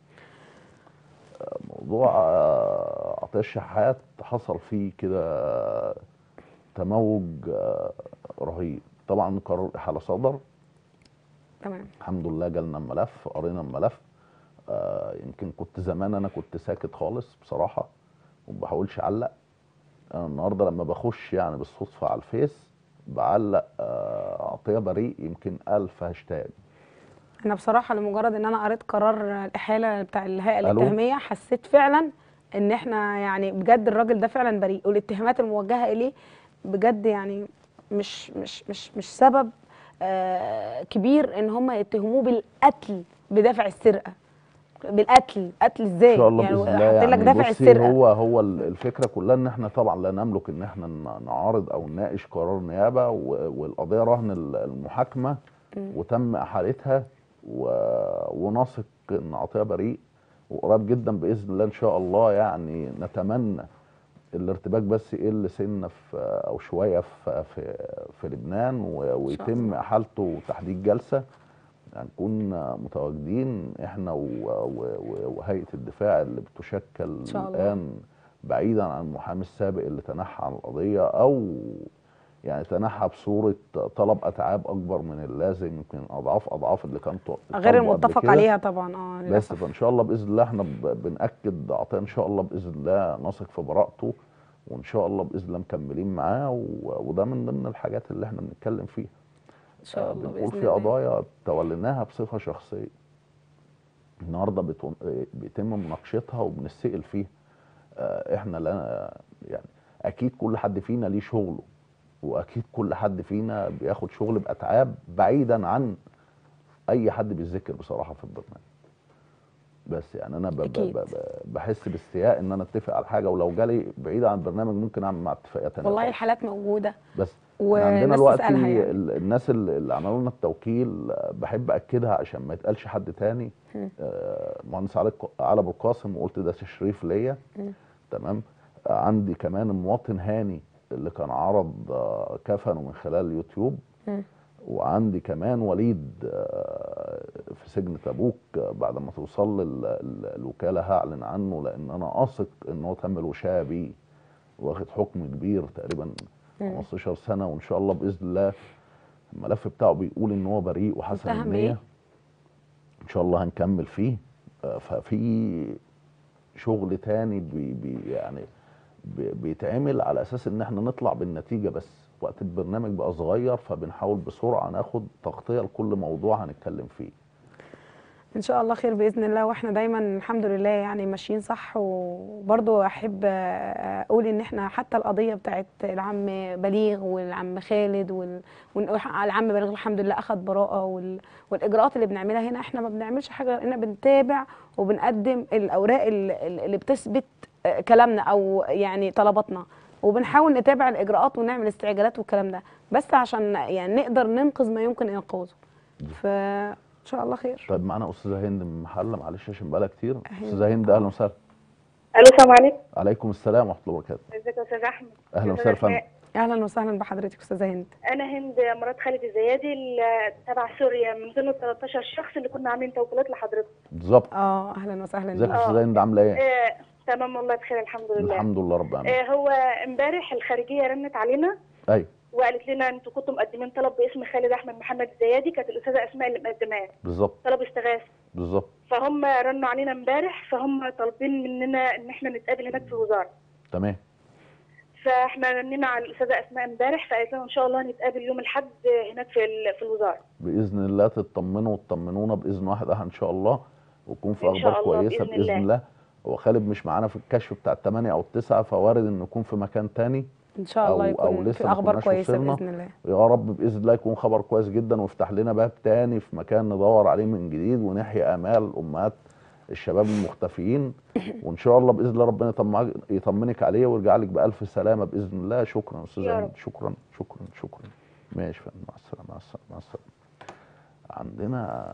موضوع آه، عطيه الشحات حصل فيه كده تموج آه، رهيب طبعا قرار الاحاله صدر تمام الحمد لله جالنا الملف قرينا الملف آه يمكن كنت زمان انا كنت ساكت خالص بصراحه وما بحاولش اعلق انا النهارده لما بخش يعني بالصدفه على الفيس بعلق آه عطيه بريء يمكن ألف هاشتاج انا بصراحه لمجرد ان انا قريت قرار الاحاله بتاع الهيئه ألو؟ الاتهاميه حسيت فعلا ان احنا يعني بجد الراجل ده فعلا بريء والاتهامات الموجهه اليه بجد يعني مش مش مش مش سبب آه كبير ان هم يتهموه بالقتل بدافع السرقه بالقتل قتل ازاي ان شاء الله يعني باذن الله حاطين لك يعني دافع بصي السرقه هو هو ال- الفكره كلها ان احنا طبعا لا نملك ان احنا ن- نعارض او نناقش قرار نيابه و- والقضيه رهن ال- المحاكمه وتم احالتها و- ونثق ان عطيه بريء وقريب جدا باذن الله ان شاء الله يعني نتمنى الارتباك بس يقل سنه في او شويه في في, في لبنان و- ويتم احالته وتحديد جلسه هنكون متواجدين احنا و- و- و- وهيئه الدفاع اللي بتشكل شاء الله. الان بعيدا عن المحامي السابق اللي تنحى عن القضيه او يعني تنحى بصوره طلب اتعاب اكبر من اللازم يمكن اضعاف اضعاف اللي كان طو- غير طالبه قبل المتفق كده. عليها طبعا اه بس للاسف فان شاء الله باذن الله احنا ب- بناكد عطيه ان شاء الله باذن الله نثق في براءته وان شاء الله باذن الله مكملين معاه و- وده من ضمن الحاجات اللي احنا بنتكلم فيها ان شاء آه، الله بنقول باذن في الله قضايا توليناها بصفه شخصيه النهارده بتو- آه، بيتم مناقشتها وبنسال فيها آه، احنا لا يعني اكيد كل حد فينا ليه شغله واكيد كل حد فينا بياخد شغل باتعاب بعيدا عن اي حد بيذكر بصراحه في البرنامج بس يعني انا ب- ب- أكيد. ب- ب- بحس باستياء ان انا اتفق على حاجه ولو جالي بعيد عن البرنامج ممكن اعمل مع اتفاقيات تانية والله خالص. الحالات موجوده بس إحنا عندنا وناس دلوقتي تسالها يعني ال- الناس اللي اللي عملوا لنا التوكيل آه، بحب اكدها عشان ما يتقالش حد تاني مم. آه، مهندس علي الق- علي ابو القاسم وقلت ده تشريف ليا مم. تمام آه، عندي كمان المواطن هاني اللي كان عرض آه، كفنه من خلال اليوتيوب مم. وعندي كمان وليد آه، في سجن تبوك آه، بعد ما توصل لي ال- ال- الوكاله هعلن عنه لان انا اثق ان هو تم الوشايه بيه واخد حكم كبير تقريبا مم. 15 سنه وان شاء الله باذن الله الملف بتاعه بيقول ان هو بريء وحسن متهم النيه بإيه؟ ان شاء الله هنكمل فيه آه، ففي شغل تاني بي بي يعني بي- بيتعمل على اساس ان احنا نطلع بالنتيجه بس وقت البرنامج بقى صغير فبنحاول بسرعه ناخد تغطيه لكل موضوع هنتكلم فيه ان شاء الله خير باذن الله واحنا دايما الحمد لله يعني ماشيين صح وبرضو احب اقول ان احنا حتى القضيه بتاعت العم بليغ والعم خالد وال- والعم بليغ الحمد لله اخذ براءه وال- والاجراءات اللي بنعملها هنا احنا ما بنعملش حاجه غير ان بنتابع وبنقدم الاوراق ال- ال- اللي بتثبت كلامنا او يعني طلباتنا وبنحاول نتابع الاجراءات ونعمل استعجالات والكلام ده بس عشان يعني نقدر ننقذ ما يمكن انقاذه فان شاء الله خير طيب معانا استاذه هند من محله معلش عشان بقالها كتير أهلا. استاذه هند اهلا وسهلا الو السلام عليكم عليكم السلام ورحمه الله وبركاته ازيك يا استاذ احمد اهلا أستاذ وسهلا فندم أسماء. اهلا وسهلا بحضرتك استاذه هند انا هند مرات خالد الزيادي ال- تبع سوريا من ضمن ال 13 شخص اللي كنا عاملين توكيلات لحضرتك بالظبط اه اهلا وسهلا ازيك يا بيك. استاذه هند عامله ايه آه تمام والله بخير الحمد لله الحمد لله رب العالمين آه هو امبارح الخارجيه رنت علينا ايوه وقالت لنا انتوا كنتوا مقدمين طلب باسم خالد احمد محمد الزيادي كانت الاستاذه اسماء اللي مقدماه بالظبط طلب استغاثه بالظبط فهم رنوا علينا امبارح فهم طالبين مننا ان احنا نتقابل هناك في الوزاره تمام فاحنا رنينا على الاستاذه اسماء امبارح فقالت لنا ان شاء الله نتقابل يوم الاحد هناك في ال- في الوزاره باذن الله تطمنوا وتطمنونا باذن واحد احد ان شاء الله ويكون في إن شاء اخبار الله كويسه بإذن باذن الله. الله هو خالد مش معانا في الكشف بتاع الثمانية او التسعة فوارد انه يكون في مكان تاني ان شاء الله أو- أو يكون لسه في ما اخبار كناش كويسه وصلنا. باذن الله يا رب باذن الله يكون خبر كويس جدا ويفتح لنا باب تاني في مكان ندور عليه من جديد ونحيي امال امهات الشباب المختفيين وان شاء الله باذن الله ربنا يطمعك- يطمنك عليه ويرجع لك بالف سلامه باذن الله شكرا يا استاذه رب. هند شكرا شكرا شكرا ماشي يا فندم مع السلامه مع السلامه مع السلامه عندنا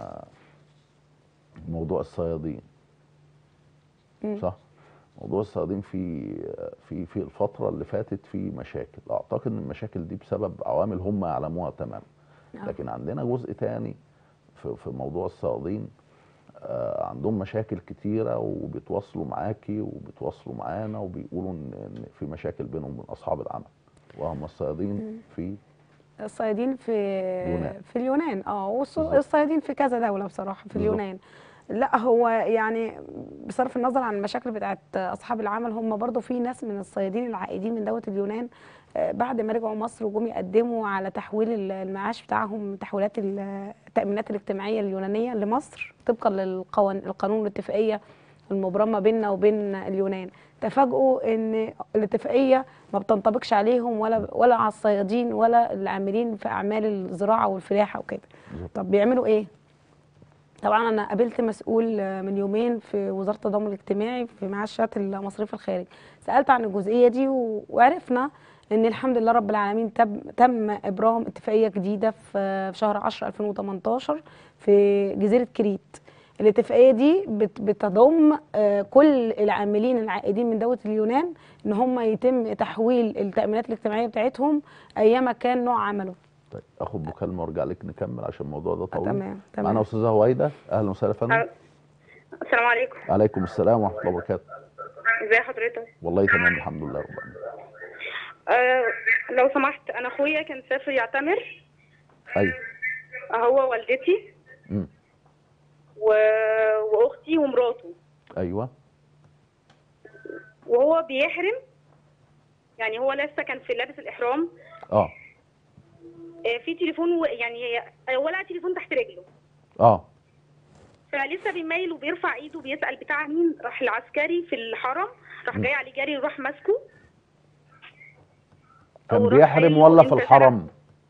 موضوع الصيادين مم. صح موضوع الصيادين في في في الفتره اللي فاتت في مشاكل اعتقد ان المشاكل دي بسبب عوامل هم يعلموها تماما آه. لكن عندنا جزء تاني في في موضوع الصيادين آه، عندهم مشاكل كتيره وبيتواصلوا معاكي وبيتواصلوا معانا وبيقولوا ان إن في مشاكل بينهم وبين اصحاب العمل وهم الصيادين في الصيادين في اليونان. في اليونان اه والص- بالظبط. الصيادين في كذا دوله بصراحه في بالظبط. اليونان لا هو يعني بصرف النظر عن المشاكل بتاعت اصحاب العمل هم برضو في ناس من الصيادين العائدين من دوله اليونان آه، بعد ما رجعوا مصر وجم يقدموا على تحويل ال- المعاش بتاعهم تحويلات ال- التامينات الاجتماعيه اليونانيه لمصر طبقا للقوان القانون والاتفاقيه المبرمه بيننا وبين اليونان تفاجئوا ان الاتفاقيه ما بتنطبقش عليهم ولا ولا على الصيادين ولا العاملين في اعمال الزراعه والفلاحه وكده بالظبط. طب بيعملوا ايه طبعا انا قابلت مسؤول آه، من يومين في وزاره التضامن الاجتماعي في معاشات المصاريف الخارج سالت عن الجزئيه دي و- وعرفنا ان الحمد لله رب العالمين تم تم ابرام اتفاقيه جديده في في شهر 10 2018 في جزيره كريت الاتفاقيه دي بت- بتضم آه، كل العاملين العائدين من دوله اليونان ان هم يتم تحويل التامينات الاجتماعيه بتاعتهم ايما كان نوع عمله طيب اخد مكالمه وارجع لك نكمل عشان الموضوع ده آه، طويل تمام معانا تمام استاذه هويده اهلا وسهلا يا فندم السلام عليكم عليكم السلام ورحمه الله وبركاته ازي حضرتك والله تمام الحمد لله رب العالمين آه لو سمحت انا اخويا كان سافر يعتمر ايوه هو والدتي امم و... واختي ومراته ايوه وهو بيحرم يعني هو لسه كان في لابس الاحرام اه آه في تليفون و... يعني هي- ولع تليفون تحت رجله اه فلسه بيميل وبيرفع ايده بيسال بتاع مين راح العسكري في الحرم راح جاي عليه جري وراح ماسكه كان وراح بيحرم قايل له ولا أنت في الحرم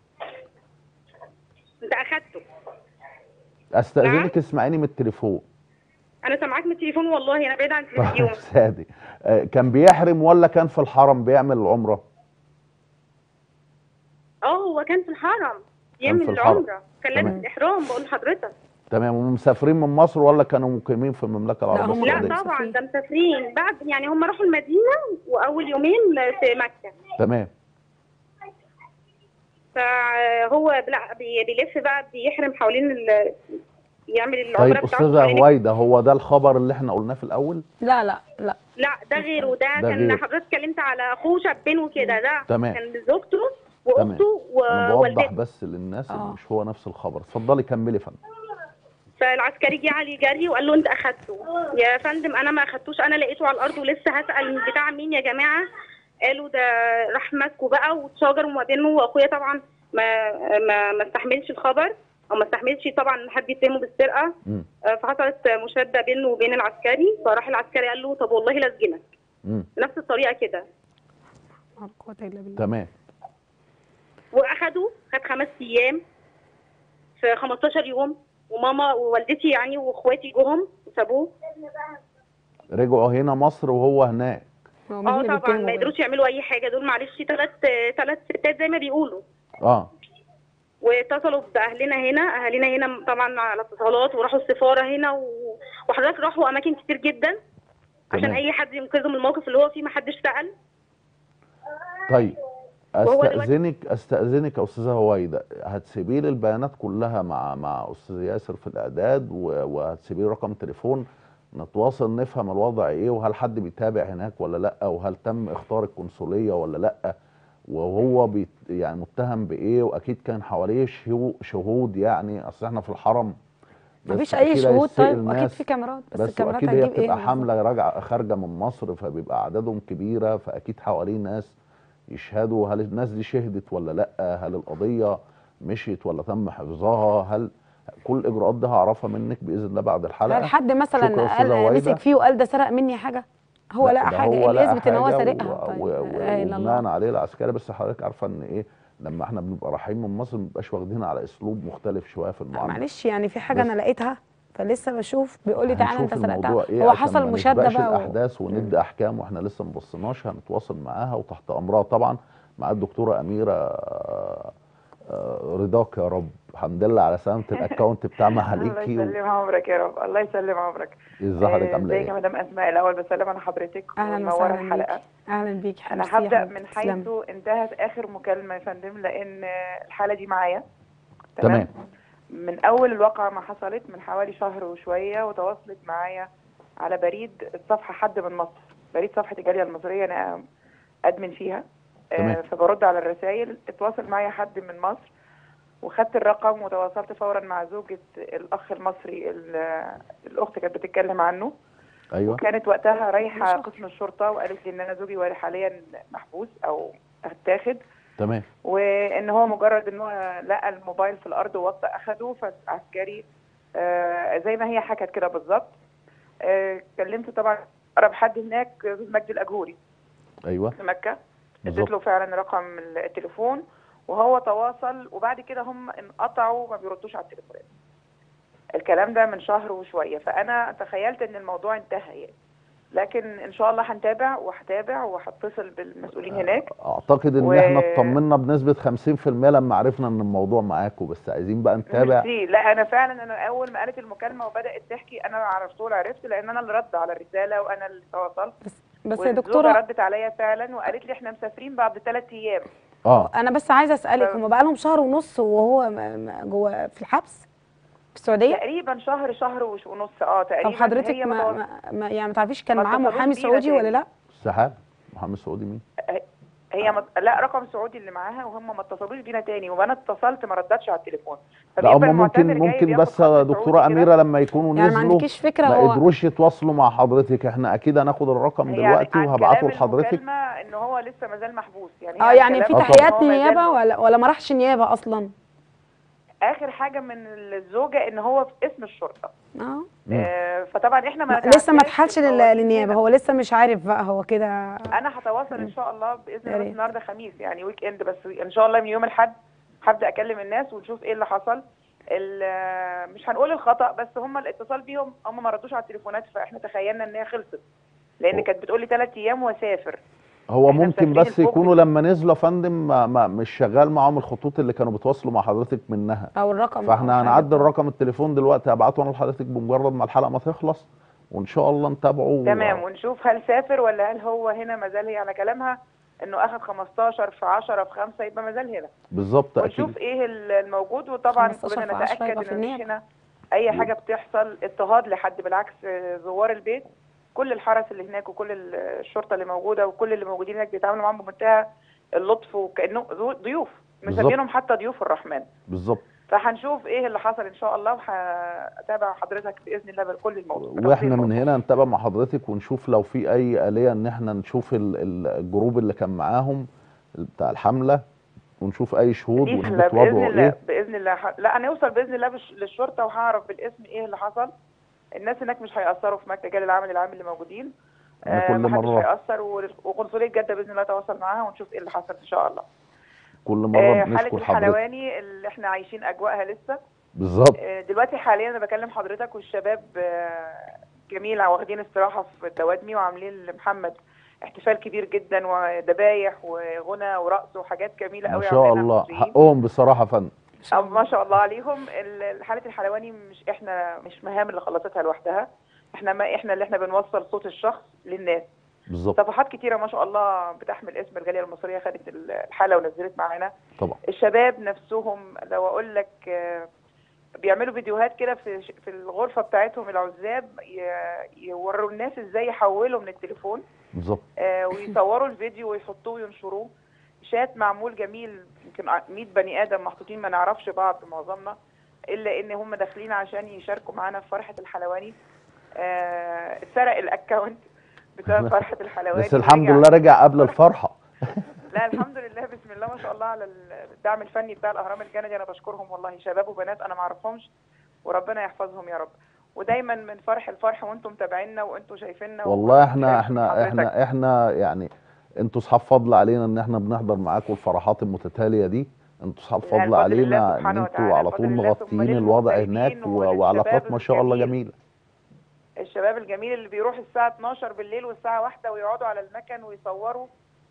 انت اخدته استاذنك اسمعيني من التليفون انا سامعاك من التليفون والله انا بعيد عن طيب التلفزيون سادي آه، كان بيحرم ولا كان في الحرم بيعمل العمره اه هو كان في الحرم في يعمل الحرم. العمره كان لابس تمام. الاحرام بقول لحضرتك تمام ومسافرين من مصر ولا كانوا مقيمين في المملكه لا، العربيه هم لا السعوديه طبعا مسافرين. ده مسافرين بعد يعني هم راحوا المدينه واول يومين في مكه تمام فهو بلا- بي- بيلف بقى بيحرم حوالين ال... يعمل طيب العمره بتاعته استاذه حوالين- هويدا هو ده الخبر اللي احنا قلناه في الاول لا لا لا لا ده غيره ده, ده كان غير. حضرتك اتكلمت على اخوه شابين وكده ده تمام. كان زوجته واخته انا بوضح ووالدته بس للناس ان آه. مش هو نفس الخبر اتفضلي كملي يا فندم فالعسكري جه عليه جري وقال له انت اخدته يا فندم انا ما اخدتوش انا لقيته على الارض ولسه هسال بتاع مين يا جماعه قالوا ده راح ماسكه بقى واتشاجروا ما بينه واخويا طبعا ما ما ما استحملش الخبر او ما استحملش طبعا ان حد يتهمه بالسرقه مم. آه، فحصلت مشاده بينه وبين العسكري فراح العسكري قال له طب والله لا اسجنك مم. نفس الطريقه كده لا قوة الا بالله تمام واخدوا خد خمس ايام في 15 يوم وماما ووالدتي يعني واخواتي جوهم وسابوه رجعوا هنا مصر وهو هناك هو مين اه اللي طبعا بيتهمه ما بيه؟ يقدروش يعملوا اي حاجه دول معلش ثلاث ثلاث ستات زي ما بيقولوا اه واتصلوا باهلنا هنا اهالينا هنا طبعا على اتصالات وراحوا السفاره هنا و... وحضرتك راحوا اماكن كتير جدا عشان تمام. اي حد ينقذهم من الموقف اللي هو فيه ما حدش سال طيب وهو دلوقتي- استاذنك استاذنك يا استاذه هويدا هتسيبي لي البيانات كلها مع مع استاذ ياسر في الاعداد و- وهتسيبي لي رقم تليفون نتواصل نفهم الوضع ايه وهل حد بيتابع هناك ولا لا وهل تم اختار القنصليه ولا لا وهو بيت يعني متهم بايه واكيد كان حواليه شهو- شهود يعني اصل احنا في الحرم بس مفيش اي أكيد شهود هيسأل طيب اكيد الناس في كاميرات بس, بس الكاميرات واكيد هي هتجيب ايه بتبقى بالظبط؟ حمله راجعه خارجه من مصر فبيبقى اعدادهم كبيره فاكيد حواليه ناس يشهدوا هل الناس دي شهدت ولا لا هل القضيه مشيت ولا تم حفظها هل كل الاجراءات دي هعرفها منك باذن الله بعد الحلقه هل حد مثلا شكرا يا قال أستاذة مسك هويدا. فيه وقال ده سرق مني حاجه هو لقى ده حاجه هو ايه اللي لقى يثبت ان هو حاجة سارقها و- طيب و- و- لا اله الا الله وبناء عليه العسكري بس حضرتك عارفه ان ايه لما احنا بنبقى رايحين من مصر ما بنبقاش واخدين على اسلوب مختلف شويه في المعامله معلش يعني في حاجه بس- انا لقيتها فلسه بشوف بيقول لي تعالى انت هنشوف الموضوع سرقتها ايه هو عشان حصل ما مشاده نسبقش بقى و... الاحداث وندي احكام واحنا لسه ما بصيناش هنتواصل معاها وتحت امرها طبعا مع الدكتوره اميره آه، آه، رضاك يا رب الحمد لله على سلامه الاكونت بتاع الله محاليكي يسلم عمرك يا رب الله يسلم عمرك ازي حضرتك آه، عامله ازيك يا ايه؟ مدام اسماء الاول بسلم على حضرتك اهلا ومنوره وسهلا الحلقه بيك اهلا بيك انا ميرسي يا هبدا حبيبي. من تسلمي. حيث انتهت اخر مكالمه يا فندم لان آه، الحاله دي معايا تمام من اول الواقعه ما حصلت من حوالي شهر وشويه وتواصلت معايا على بريد الصفحه حد من مصر بريد صفحه الجاليه المصريه انا ادمن فيها آه، تمام. فبرد على الرسائل اتواصل معايا حد من مصر وخدت الرقم وتواصلت فورا مع زوجة الأخ المصري ال- الأخت كانت بتتكلم عنه ايوه وكانت وقتها رايحة شهر. قسم الشرطة وقالت لي إن أنا زوجي حاليا محبوس أو اتاخد تمام وإن هو مجرد إن هو لقى الموبايل في الأرض ووطى أخده فالعسكري آه، زي ما هي حكت كده بالظبط آه، كلمت طبعا أقرب حد هناك أستاذ مجدي الأجهوري ايوه في مكة بالظبط. اديت له فعلا رقم التليفون وهو تواصل وبعد كده هم انقطعوا ما بيردوش على التليفونات الكلام ده من شهر وشويه فانا تخيلت ان الموضوع انتهى يعني لكن ان شاء الله هنتابع وهتابع وهتصل بالمسؤولين هناك اعتقد ان و- احنا اطمنا بنسبه 50% لما عرفنا ان الموضوع معاكم بس عايزين بقى نتابع ميرسي. لا انا فعلا انا اول ما قالت المكالمه وبدات تحكي انا على طول عرفت لان انا اللي رد على الرساله وانا اللي تواصلت بس بس يا والزوجة دكتوره ردت عليا فعلا وقالت لي احنا مسافرين بعد ثلاث ايام اه انا بس عايزه اسالك ف- هم بقى لهم شهر ونص وهو م- م- جوه في الحبس في السعوديه تقريبا شهر شهر وش- ونص اه تقريبا طب حضرتك هي ما, متوقع- ما, ما يعني ما تعرفيش كان ما معاه اتصلوش محامي بينا سعودي ولا تاني. لا استحاله محمد سعودي مين؟ هي مت... لا رقم سعودي اللي معاها وهم ما اتصلوش بينا تاني وانا اتصلت ما ردتش على التليفون لا فبيبقى هم المعتمر ممكن جاي ممكن بياخد بس خط سعودي دكتوره كده. اميره لما يكونوا يعني ما نزلوا عندكيش فكره ما هو قدروش يتواصلوا مع حضرتك احنا اكيد هناخد الرقم هي دلوقتي عن وهبعته كلام لحضرتك المكالمة ان هو لسه ما زال محبوس يعني هي اه عن يعني في كلام آه إن تحيات هو ما زال نيابه محبوس. ولا ولا ما راحش نيابه اصلا اخر حاجه من الزوجه ان هو في اسم الشرطه اه مم. آه، فطبعا احنا ما ما- لسه ما نتعداش اتحالش لل- القوانين للنيابه هنا. هو لسه مش عارف بقى هو كده انا هتواصل ان شاء الله باذن يا الله بس ريت. النهارده خميس يعني ويك اند بس ان شاء الله من يوم الاحد هبدا اكلم الناس ونشوف ايه اللي حصل ال- مش هنقول الخطا بس هم الاتصال بيهم هم ما ردوش على التليفونات فاحنا تخيلنا ان هي خلصت لان أوه. كانت بتقول لي ثلاث ايام واسافر هو إحنا ممكن مسافرين بس الفوق يكونوا بال- لما نزلوا يا فندم ما ما مش شغال معاهم الخطوط اللي كانوا بيتواصلوا مع حضرتك منها او الرقم أو فاحنا حاجة. هنعدل رقم التليفون دلوقتي هبعته انا لحضرتك بمجرد ما الحلقه ما تخلص وان شاء الله نتابعه تمام ونشوف هل سافر ولا هل هو هنا ما زال هي على كلامها انه اخذ 15 في 10 في 5 يبقى ما زال هنا بالظبط ونشوف اكيد ايه ال- الموجود وطبعا 15 كلنا في 10 نتاكد يبقى في ان مش النيابة. هنا اي حاجه بتحصل اضطهاد لحد بالعكس آه، زوار البيت كل الحرس اللي هناك وكل ال- الشرطه اللي موجوده وكل اللي موجودين هناك بيتعاملوا معاهم بمنتهى اللطف وكانه ذو- ضيوف بالظبط. مسمينهم حتى ضيوف الرحمن بالظبط فهنشوف ايه اللي حصل ان شاء الله وهتابع حضرتك باذن الله بكل الموضوع واحنا من هنا نتابع مع حضرتك ونشوف لو في اي آلية ان احنا نشوف ال- ال- الجروب اللي كان معاهم بتاع الحملة ونشوف اي شهود باذن ونثبت الله باذن وضعه الله ايه باذن الله ح- لا هنوصل باذن الله بش- للشرطه وهعرف بالاسم ايه اللي حصل الناس هناك مش هيأثروا في مجال العمل العام اللي موجودين إحنا آه، كل محدش مرة هيأثر ور- وقنصلية جدة بإذن الله تواصل معاها ونشوف ايه اللي حصل إن شاء الله كل مرة آه، حالة بنشكر حضرتك الحلواني اللي احنا عايشين أجواءها لسه بالظبط آه، دلوقتي حاليا أنا بكلم حضرتك والشباب آه، جميل واخدين استراحة في الدوادمي وعاملين لمحمد احتفال كبير جدا وذبايح وغنى ورقص وحاجات جميلة ما قوي شاء عاملينها الله المصريين. حقهم بصراحة يا فندم أو ما شاء الله عليهم ال- حالة الحلواني مش احنا مش مهام اللي خلصتها لوحدها احنا ما احنا اللي احنا بنوصل صوت الشخص للناس بالظبط صفحات كتيرة ما شاء الله بتحمل اسم الجالية المصرية خدت الحالة ونزلت معانا طبعا الشباب نفسهم لو اقول لك آه، بيعملوا فيديوهات كده في في الغرفة بتاعتهم العزاب ي- يوروا الناس ازاي يحولوا من التليفون بالظبط آه، ويصوروا الفيديو ويحطوه وينشروه شات معمول جميل يمكن 100 بني ادم محطوطين ما نعرفش بعض معظمنا الا ان هم داخلين عشان يشاركوا معانا في فرحه الحلواني آه، اتسرق الاكونت بتاع فرحه الحلواني بس الحمد ورجع. لله رجع قبل الفرحة لا الحمد لله بسم الله ما شاء الله على الدعم الفني بتاع الاهرام الجندي انا بشكرهم والله شباب وبنات انا ما اعرفهمش وربنا يحفظهم يا رب ودايما من فرح الفرح وانتم متابعينا وانتم شايفيننا والله احنا وشايفين احنا حضرتك. احنا احنا يعني انتوا اصحاب فضل علينا ان احنا بنحضر معاكم الفرحات المتتاليه دي انتوا اصحاب لا، فضل الفضل لله علينا ان سبحانه انتوا وتعالى، على الفضل طول لله ثم مغطيين الوضع هناك للمغتربين و- وللشباب وعلاقات ما شاء الله الجميل. جميله الشباب الجميل اللي بيروح الساعة 12 بالليل والساعة واحدة ويقعدوا على المكن ويصوروا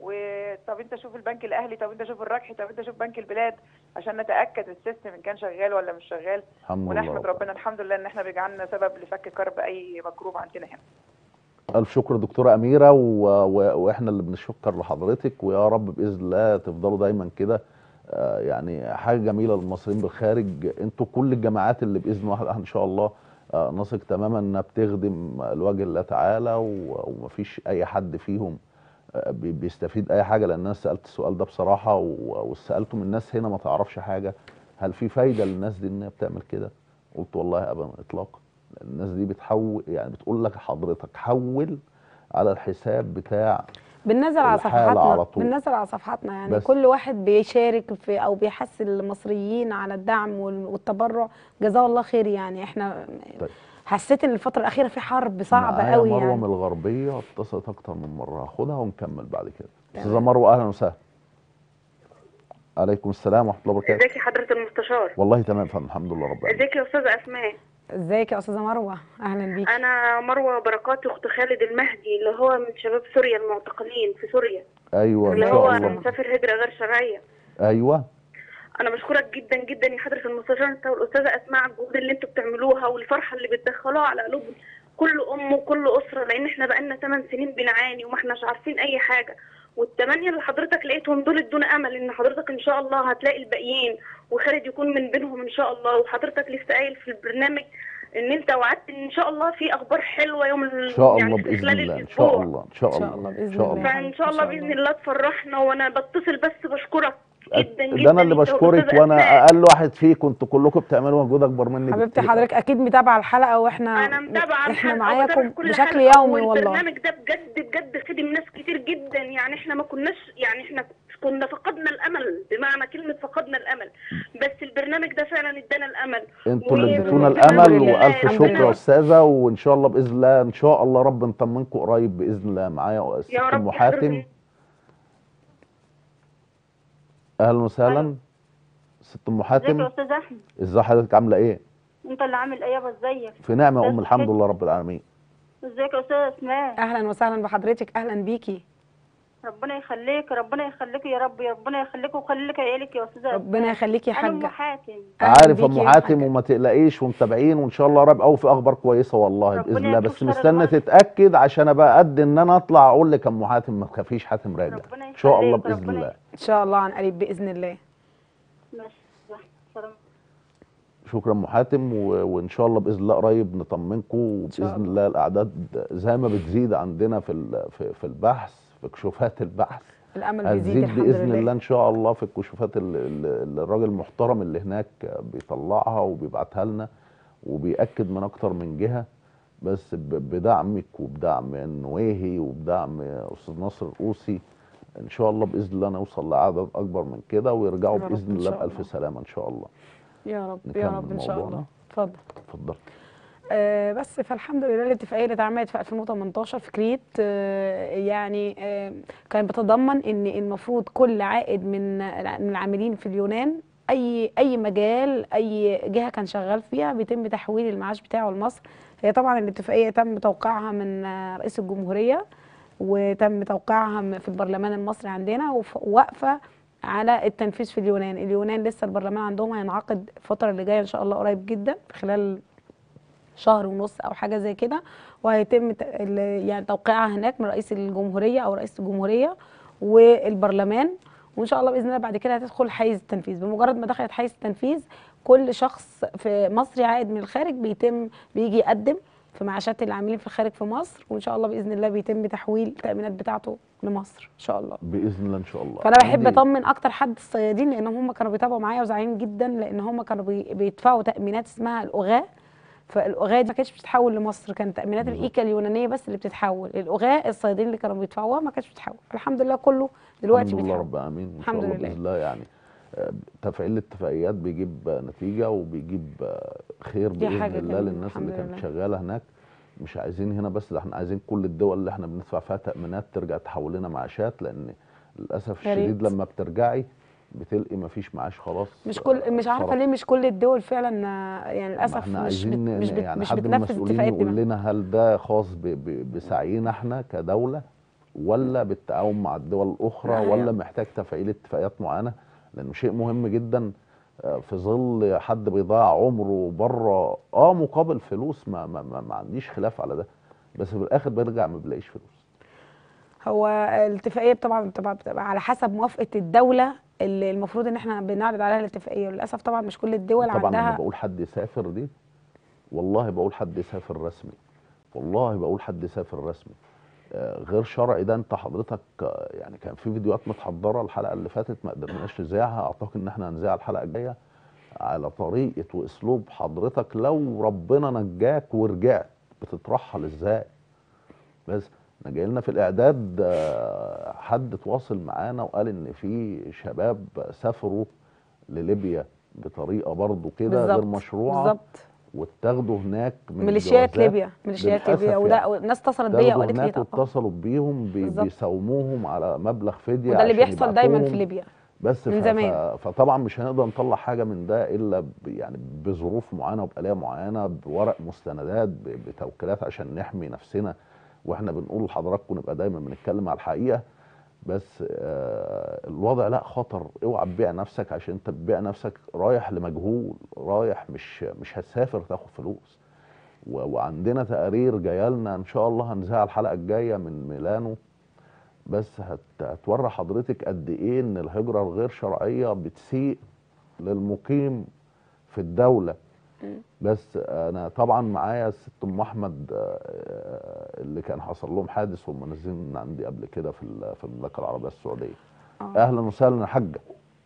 وطب انت شوف البنك الاهلي طب انت شوف الرجحي طب انت شوف بنك البلاد عشان نتاكد السيستم ان كان شغال ولا مش شغال الحمد لله ونحمد رب ربنا الحمد لله ان احنا بيجعلنا سبب لفك كرب اي مكروب عندنا هنا الف شكر دكتوره اميره و... و... واحنا اللي بنشكر لحضرتك ويا رب باذن الله تفضلوا دايما كده آه، يعني حاجه جميله للمصريين بالخارج انتوا كل الجماعات اللي باذن الله ان شاء الله آه، نثق تماما انها بتخدم لوجه الله تعالى و- ومفيش اي حد فيهم آه، بي- بيستفيد اي حاجه لان انا سالت السؤال ده بصراحه و- وسالته من الناس هنا ما تعرفش حاجه هل في فايده للناس دي انها بتعمل كده قلت والله ابدا اطلاقا لأن الناس دي بتحول يعني بتقول لك حضرتك حول على الحساب بتاع بننزل على الحالة صفحاتنا على طول. بننزل على صفحاتنا يعني بس. كل واحد بيشارك في او بيحث المصريين على الدعم وال- والتبرع جزاه الله خير يعني احنا طيب. حسيت ان الفتره الاخيره في حرب صعبه معايا قوي مروه يعني من الغربيه اتصلت اكتر من مره هاخدها ونكمل بعد كده تمام. استاذه مروه اهلا وسهلا عليكم السلام ورحمه الله وبركاته ازيك يا حضرة المستشار والله تمام يا فندم الحمد لله رب العالمين ازيك يا استاذة اسماء ازيك يا استاذه مروه اهلا بيكي انا مروة بركات اخت خالد المهدي اللي هو من شباب سوريا المعتقلين في سوريا ايوه ان اللي شاء هو الله مسافر هجرة غير شرعية ايوه انا بشكرك جدا جدا يا حضرة المستشار انت والاستاذة اسماء على الجهود اللي انتوا بتعملوها والفرحة اللي بتدخلوها على قلوب كل ام وكل اسرة لان احنا بقالنا 8 سنين بنعاني وما احناش عارفين اي حاجة والثمانية اللي حضرتك لقيتهم دول ادونا امل ان حضرتك ان شاء الله هتلاقي الباقيين وخالد يكون من بينهم ان شاء الله وحضرتك لسه قايل في البرنامج ان انت وعدت ان ان شاء الله في اخبار حلوه يوم ان شاء الله يعني في باذن خلال الله ان الاسبوع شاء الله ان شاء إن شاء الله الله بإذن ان شاء الله. الله فان شاء إن الله شاء باذن الله. الله تفرحنا وانا بتصل بس بشكرك جدا جدا ده انا اللي أنت بشكرك والأستاذة وانا أسماء. اقل واحد فيكم انتوا كلكم بتعملوا مجهود اكبر مني حبيبتي بكتير. حضرتك اكيد متابعه الحلقه واحنا انا متابعه احنا الحلقة معاكم وبتابع كل بشكل حلقة يومي والله والبرنامج ده بجد بجد خدم ناس كتير جدا يعني احنا ما كناش يعني احنا كنا فقدنا الامل بمعنى كلمه فقدنا الامل بس البرنامج ده فعلا ادانا الامل انتوا اللي و- اديتونا الحمد الامل لله. والف الحمد شكر لله. يا استاذه وان شاء الله باذن الله ان شاء الله رب نطمنكم قريب باذن الله معايا ست يا رب ام حاتم يحفظك. اهلا وسهلا ست ام ازيك يا حاتم استاذ احمد ازاي حضرتك عامله ايه انت اللي عامل ايه يابا ازيك في نعمه يا ام ازيك الحمد حضرتك؟ لله رب العالمين ازيك يا استاذ اسماء اهلا وسهلا بحضرتك اهلا بيكي ربنا يخليك ربنا يخليك يا رب يا ربنا يخليك ويخلي لك عيالك يا استاذ ربنا يخليك يا انا ام حاجه حاتم أهلاً عارف يا بيكي ام يا حاتم حاجة. وما تقلقيش ومتابعين وان شاء الله قريب قوي في اخبار كويسه والله ربنا باذن الله بس يكتب شر مستني المرض. تتاكد عشان ابقى قد ان انا اطلع اقول لك يا ام حاتم ما تخافيش حاتم راجع ربنا ان شاء الله يخليك، باذن ربنا الله ان شاء الله عن قريب باذن الله ماشي صح. سلام شكرا ام حاتم و... وان شاء الله باذن الله قريب نطمنكم شاء وباذن الله. الله الاعداد زي ما بتزيد عندنا في ال... في, في البحث في كشوفات البحث الامل بيزيد هتزيد الحمد باذن لله الله ان شاء الله في الكشوفات ال- ال- اللي الراجل المحترم اللي هناك بيطلعها وبيبعتها لنا وبيأكد من اكتر من جهه بس ب- بدعمك وبدعم النويهي وبدعم استاذ ناصر القوسي ان شاء الله باذن الله نوصل لعدد اكبر من كده ويرجعوا يا رب باذن إن الله شاء بالف الله. سلامه ان شاء الله يا رب نكمل يا رب ان شاء موضوعنا. الله اتفضل اتفضل آه، بس فالحمد لله الاتفاقيه اللي اتعملت في 2018 في كريت آه، يعني آه، كانت بتتضمن ان المفروض كل عائد من من العاملين في اليونان اي اي مجال اي جهه كان شغال فيها بيتم تحويل المعاش بتاعه لمصر هي طبعا الاتفاقيه تم توقيعها من آه، رئيس الجمهوريه وتم توقيعها م- في البرلمان المصري عندنا وف- وواقفه على التنفيذ في اليونان اليونان لسه البرلمان عندهم هينعقد الفتره اللي جايه ان شاء الله قريب جدا في خلال شهر ونص او حاجه زي كده وهيتم ت- ال- يعني توقيعها هناك من رئيس الجمهوريه او رئيس الجمهوريه والبرلمان وان شاء الله باذن الله بعد كده هتدخل حيز التنفيذ بمجرد ما دخلت حيز التنفيذ كل شخص في مصري عائد من الخارج بيتم بيجي يقدم في معاشات العاملين في الخارج في مصر وان شاء الله باذن الله بيتم تحويل التامينات بتاعته لمصر ان شاء الله باذن الله ان شاء الله فانا بحب عندي- اطمن اكتر حد الصيادين لان هم كانوا بيتابعوا معايا وزعلانين جدا لان هم كانوا بي- بيدفعوا تامينات اسمها الاغاء فالاغاء دي ما كانتش بتتحول لمصر كانت تامينات بالظبط. الايكا اليونانيه بس اللي بتتحول الاغاء الصيادين اللي كانوا بيدفعوها ما كانتش بتتحول الحمد لله كله دلوقتي الحمد لله بيتحول رب العالمين ان شاء الحمد الله لله. باذن الله يعني آه، تفعيل الاتفاقيات بيجيب آه، نتيجه وبيجيب آه، خير دي باذن حاجة الله جميلة، للناس اللي الحمد كانت لله. شغاله هناك مش عايزين هنا بس ده احنا عايزين كل الدول اللي احنا بندفع فيها تامينات ترجع تحول لنا معاشات لان للاسف يا الشديد ريت. لما بترجعي بتلقي مفيش معاش خلاص مش كل آه، مش عارفه صرف. ليه مش كل الدول فعلا آه، يعني ما للاسف احنا مش عايزين بت ن- مش بت يعني مش حد من بتنفذ المسؤولين الاتفاقيات يقول دي لنا هل ده خاص ب- ب- بسعينا احنا كدوله ولا بالتعاون مع الدول الاخرى لا، ولا هي- محتاج تفعيل اتفاقيات معينه لانه شيء مهم جدا آه، في ظل حد بيضيع عمره بره اه مقابل فلوس ما, ما, ما, ما عنديش خلاف على ده بس في الاخر بيرجع ما بيلاقيش فلوس هو الاتفاقيه طبعا بتبقى, بتبقى على حسب موافقه الدوله اللي المفروض ان احنا بنعرض عليها الاتفاقيه وللاسف طبعا مش كل الدول طبعا لما عندها بقول حد يسافر دي والله بقول حد يسافر رسمي والله بقول حد يسافر رسمي آه، غير شرعي ده انت حضرتك آه، يعني كان في فيديوهات متحضره الحلقه اللي فاتت ما قدرناش نذاعها اعتقد ان احنا هنذاعها الحلقه الجايه على طريقه واسلوب حضرتك لو ربنا نجاك ورجعت بتترحل ازاي بس احنا جاي لنا في الاعداد آه، حد تواصل معانا وقال ان في شباب سافروا لليبيا بطريقه برضو كده غير بالظبط مشروعه بالظبط واتاخدوا هناك من ميليشيات الجوازات. ليبيا ميليشيات للأسف ليبيا وده يعني. الناس اتصلت بيا اتاخدوا وقالت لي هناك طب واتصلوا بيهم بي بالظبط. بيساوموهم على مبلغ فديه وده اللي عشان بيحصل دايما في يبعتوهم. ليبيا بس من ف... زمان. ف... فطبعا مش هنقدر نطلع حاجه من ده الا ب... يعني بظروف معينه وبآلية معينه بورق مستندات ب... بتوكيلات عشان نحمي نفسنا واحنا بنقول لحضراتكم نبقى دايما بنتكلم على الحقيقه بس آه الوضع لا خطر اوعى تبيع نفسك عشان انت بتبيع نفسك رايح لمجهول رايح مش مش هتسافر تاخد فلوس و... وعندنا تقارير جايه لنا ان شاء الله هنذاعها الحلقه الجايه من ميلانو بس هت... هتوري حضرتك قد ايه ان الهجره الغير شرعيه بتسيء للمقيم في الدوله بس انا طبعا معايا الست ام احمد آه، اللي كان حصل لهم حادث وهم نازلين من عندي قبل كده في ال- في المملكه العربيه السعوديه آه. اهلا وسهلا يا حاجه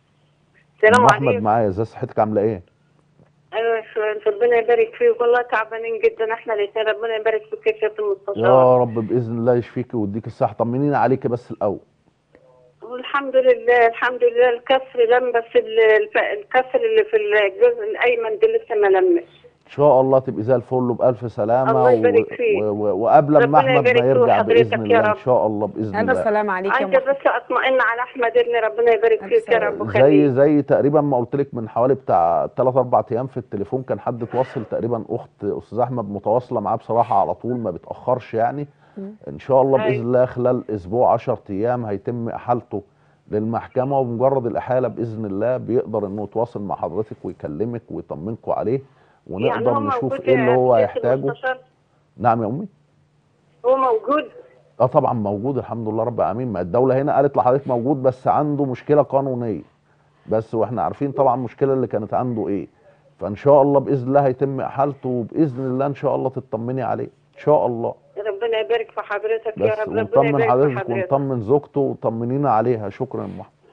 السلام ام احمد عليكم معايا ازاي صحتك عامله ايه ايوه شو- ربنا يبارك فيك والله تعبانين جدا احنا الاثنين ربنا يبارك فيك كيف في المستشار يا رب باذن الله يشفيكي ويديك الصحه طمنينا عليكي بس الاول الحمد لله الحمد لله الكسر لم بس ال- الف- الكسر اللي في الجزء الايمن ده لسه ما لمش ان شاء الله تبقي زي الفل وبالف سلامه الله يبارك فيك. و... و... وقبل ما ربنا احمد يبارك ما له يرجع حضرتك باذن يا الله ان رب. شاء الله باذن الف الله سلام عليك يا عايزه محمد بس اطمئن على احمد ابني ربنا يبارك ألف فيك يا سلام. رب زي وخليك زي تقريبا ما قلت لك من حوالي بتاع 3 4 ايام في التليفون كان حد اتواصل تقريبا اخت استاذ احمد متواصله معاه بصراحه على طول ما بتاخرش يعني ان شاء الله باذن أيوة. الله خلال اسبوع 10 ايام هيتم احالته للمحكمه ومجرد الاحاله باذن الله بيقدر انه يتواصل مع حضرتك ويكلمك ويطمنكم عليه يعني ونقدر هو نشوف موجود ايه اللي هو يا شيخ هيحتاجه المستشار؟ نعم يا امي هو موجود اه طبعا موجود الحمد لله رب العالمين ما الدوله هنا قالت لحضرتك موجود بس عنده مشكله قانونيه بس واحنا عارفين طبعا المشكله اللي كانت عنده ايه فان شاء الله باذن الله هيتم احالته وباذن الله ان شاء الله تطمني عليه ان شاء الله ربنا يبارك في حضرتك يا بس رب ربنا ونطمن يبارك في حضرتك حضرتك ونطمن زوجته وطمنينا عليها شكرا يا أم محمد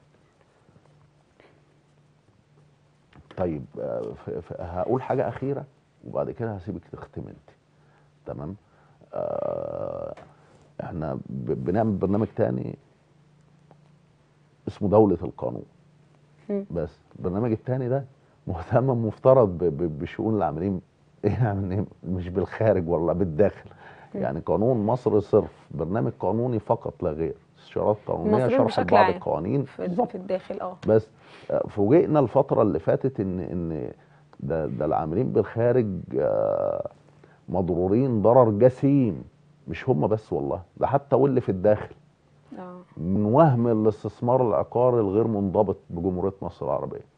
طيب آه، ف- ف- هقول حاجه اخيره وبعد كده هسيبك تختم انت تمام آه احنا ب- بنعمل برنامج تاني اسمه دولة القانون مم. بس البرنامج التاني ده مهتم مفترض ب- ب- بشؤون العاملين يعني مش بالخارج ولا بالداخل يعني قانون مصر صرف برنامج قانوني فقط لا غير استشارات قانونيه المصريين شرح بشكل بعض عام. القوانين في, في الداخل اه بس آه، فوجئنا الفترة اللي فاتت ان ان ده, ده العاملين بالخارج آه، مضرورين ضرر جسيم مش هم بس والله ده حتى واللي في الداخل اه من وهم الاستثمار العقاري الغير منضبط بجمهورية مصر العربية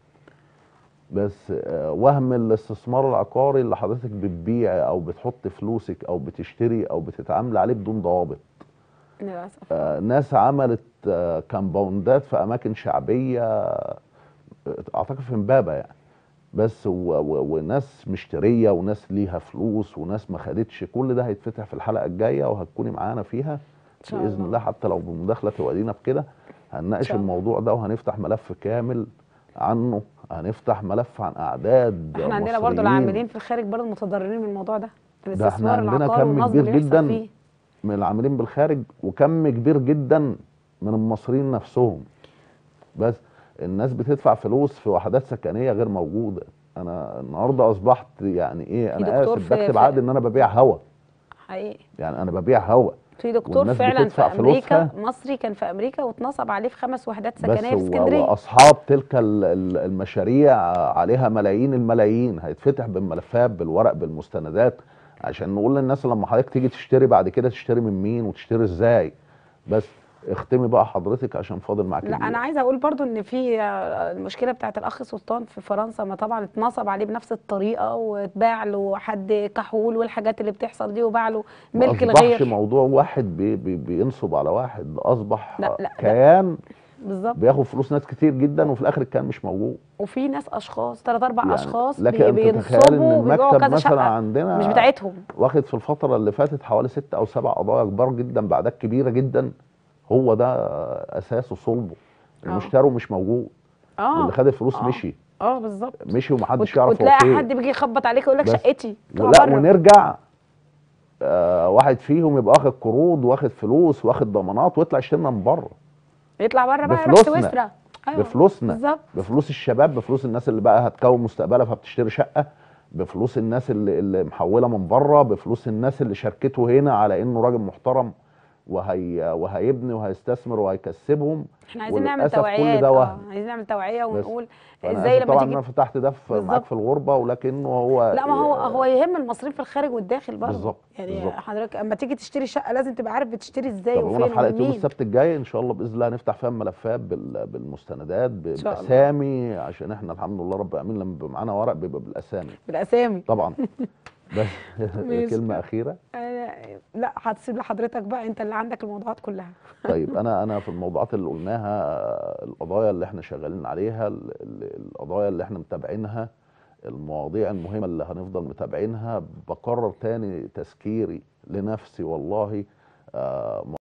بس آه، وهم الاستثمار العقاري اللي حضرتك بتبيع او بتحط فلوسك او بتشتري او بتتعامل عليه بدون ضوابط للاسف آه، ناس عملت آه، كامباوندات في اماكن شعبيه آه، اعتقد في امبابه يعني بس و و وناس مشتريه وناس ليها فلوس وناس ما خدتش كل ده هيتفتح في الحلقه الجايه وهتكوني معانا فيها إن شاء باذن الله. الله حتى لو بمداخله توعدينا بكده هنناقش شاء الله. الموضوع ده وهنفتح ملف كامل عنه هنفتح ملف عن اعداد احنا عندنا برضو مصريين العاملين في الخارج برضو متضررين من الموضوع ده احنا الاستثمار عندنا العقاري كم والنصب كبير اللي بيحصل جداً فيه من العاملين بالخارج وكم كبير جدا من المصريين نفسهم بس الناس بتدفع فلوس في وحدات سكنيه غير موجوده انا النهارده اصبحت يعني ايه في انا دكتور اسف في- بكتب في- عقد ان انا ببيع هوا حقيقي يعني انا ببيع هوا في دكتور والناس فعلا في بتدفع امريكا فلوسها. مصري كان في امريكا واتنصب عليه في خمس وحدات بس سكنيه في و- اسكندريه واصحاب تلك ال- ال- المشاريع عليها ملايين الملايين هيتفتح بالملفات بالورق بالمستندات عشان نقول للناس لما حضرتك تيجي تشتري بعد كده تشتري من مين وتشتري ازاي بس اختمي بقى حضرتك عشان فاضل معاك لا دقيقة. انا عايزه اقول برضو ان في آه، المشكله بتاعت الاخ سلطان في فرنسا ما طبعا اتنصب عليه بنفس الطريقه واتباع له حد كحول والحاجات اللي بتحصل دي وباع له ما ملك اصبحش الغير موضوع واحد بي بي بينصب على واحد ده اصبح لا، لا، لا. كيان بالظبط بياخد فلوس ناس كتير جدا وفي الاخر الكيان مش موجود وفي ناس اشخاص ثلاث اربع يعني اشخاص لك بي- ان تتخيل ان بينصبوا وبيبيعوا المكتب كذا مثلا شقه عندنا مش بتاعتهم واخد في الفترة اللي فاتت حوالي ست أو سبع قضايا كبار جدا بأعداد كبيرة جدا هو ده أساسه صلبه المشتري مش موجود اه واللي خد الفلوس آه. مشي اه بالظبط مشي ومحدش وت- يعرف هو وتلاقي فين حد بيجي يخبط عليك يقول لك بس. شقتي اطلع ولا بره. ونرجع آه واحد فيهم يبقى واخد قروض واخد فلوس واخد ضمانات ويطلع يشترينا من بره يطلع بره بقى يروح بفلوسنا. سويسرا ايوه بفلوسنا بالظبط بفلوس الشباب بفلوس الناس اللي بقى هتكون مستقبلها فبتشتري شقه بفلوس الناس اللي, اللي محوله من بره بفلوس الناس اللي شاركته هنا على انه راجل محترم وهي وهيبني وهيستثمر وهيكسبهم احنا عايزين نعمل وللأسف كل توعيات ده اه وهم. عايزين نعمل توعيه ونقول فأنا ازاي آسف لما طبعا تيجي انا فتحت ده في معاك بالظبط. في الغربه ولكنه هو لا ما هو هو يهم المصريين في الخارج والداخل برضه بالظبط، يعني بالظبط. حضرتك اما تيجي تشتري شقه لازم تبقى عارف بتشتري ازاي تابعونا وفين في حلقه يوم ومين السبت الجاي ان شاء الله باذن الله هنفتح فيها الملفات بال- بالمستندات شاء الله. بالاسامي عشان احنا الحمد لله رب العالمين لما بيبقى معانا ورق بيبقى بالاسامي بالاسامي طبعا بس ماشي. كلمه اخيره أنا- لا هتسيب لحضرتك بقى انت اللي عندك الموضوعات كلها طيب انا انا في الموضوعات اللي قلناها آه، القضايا اللي احنا شغالين عليها ال- ال- القضايا اللي احنا متابعينها المواضيع المهمه اللي هنفضل متابعينها بكرر تاني تذكيري لنفسي والله آه،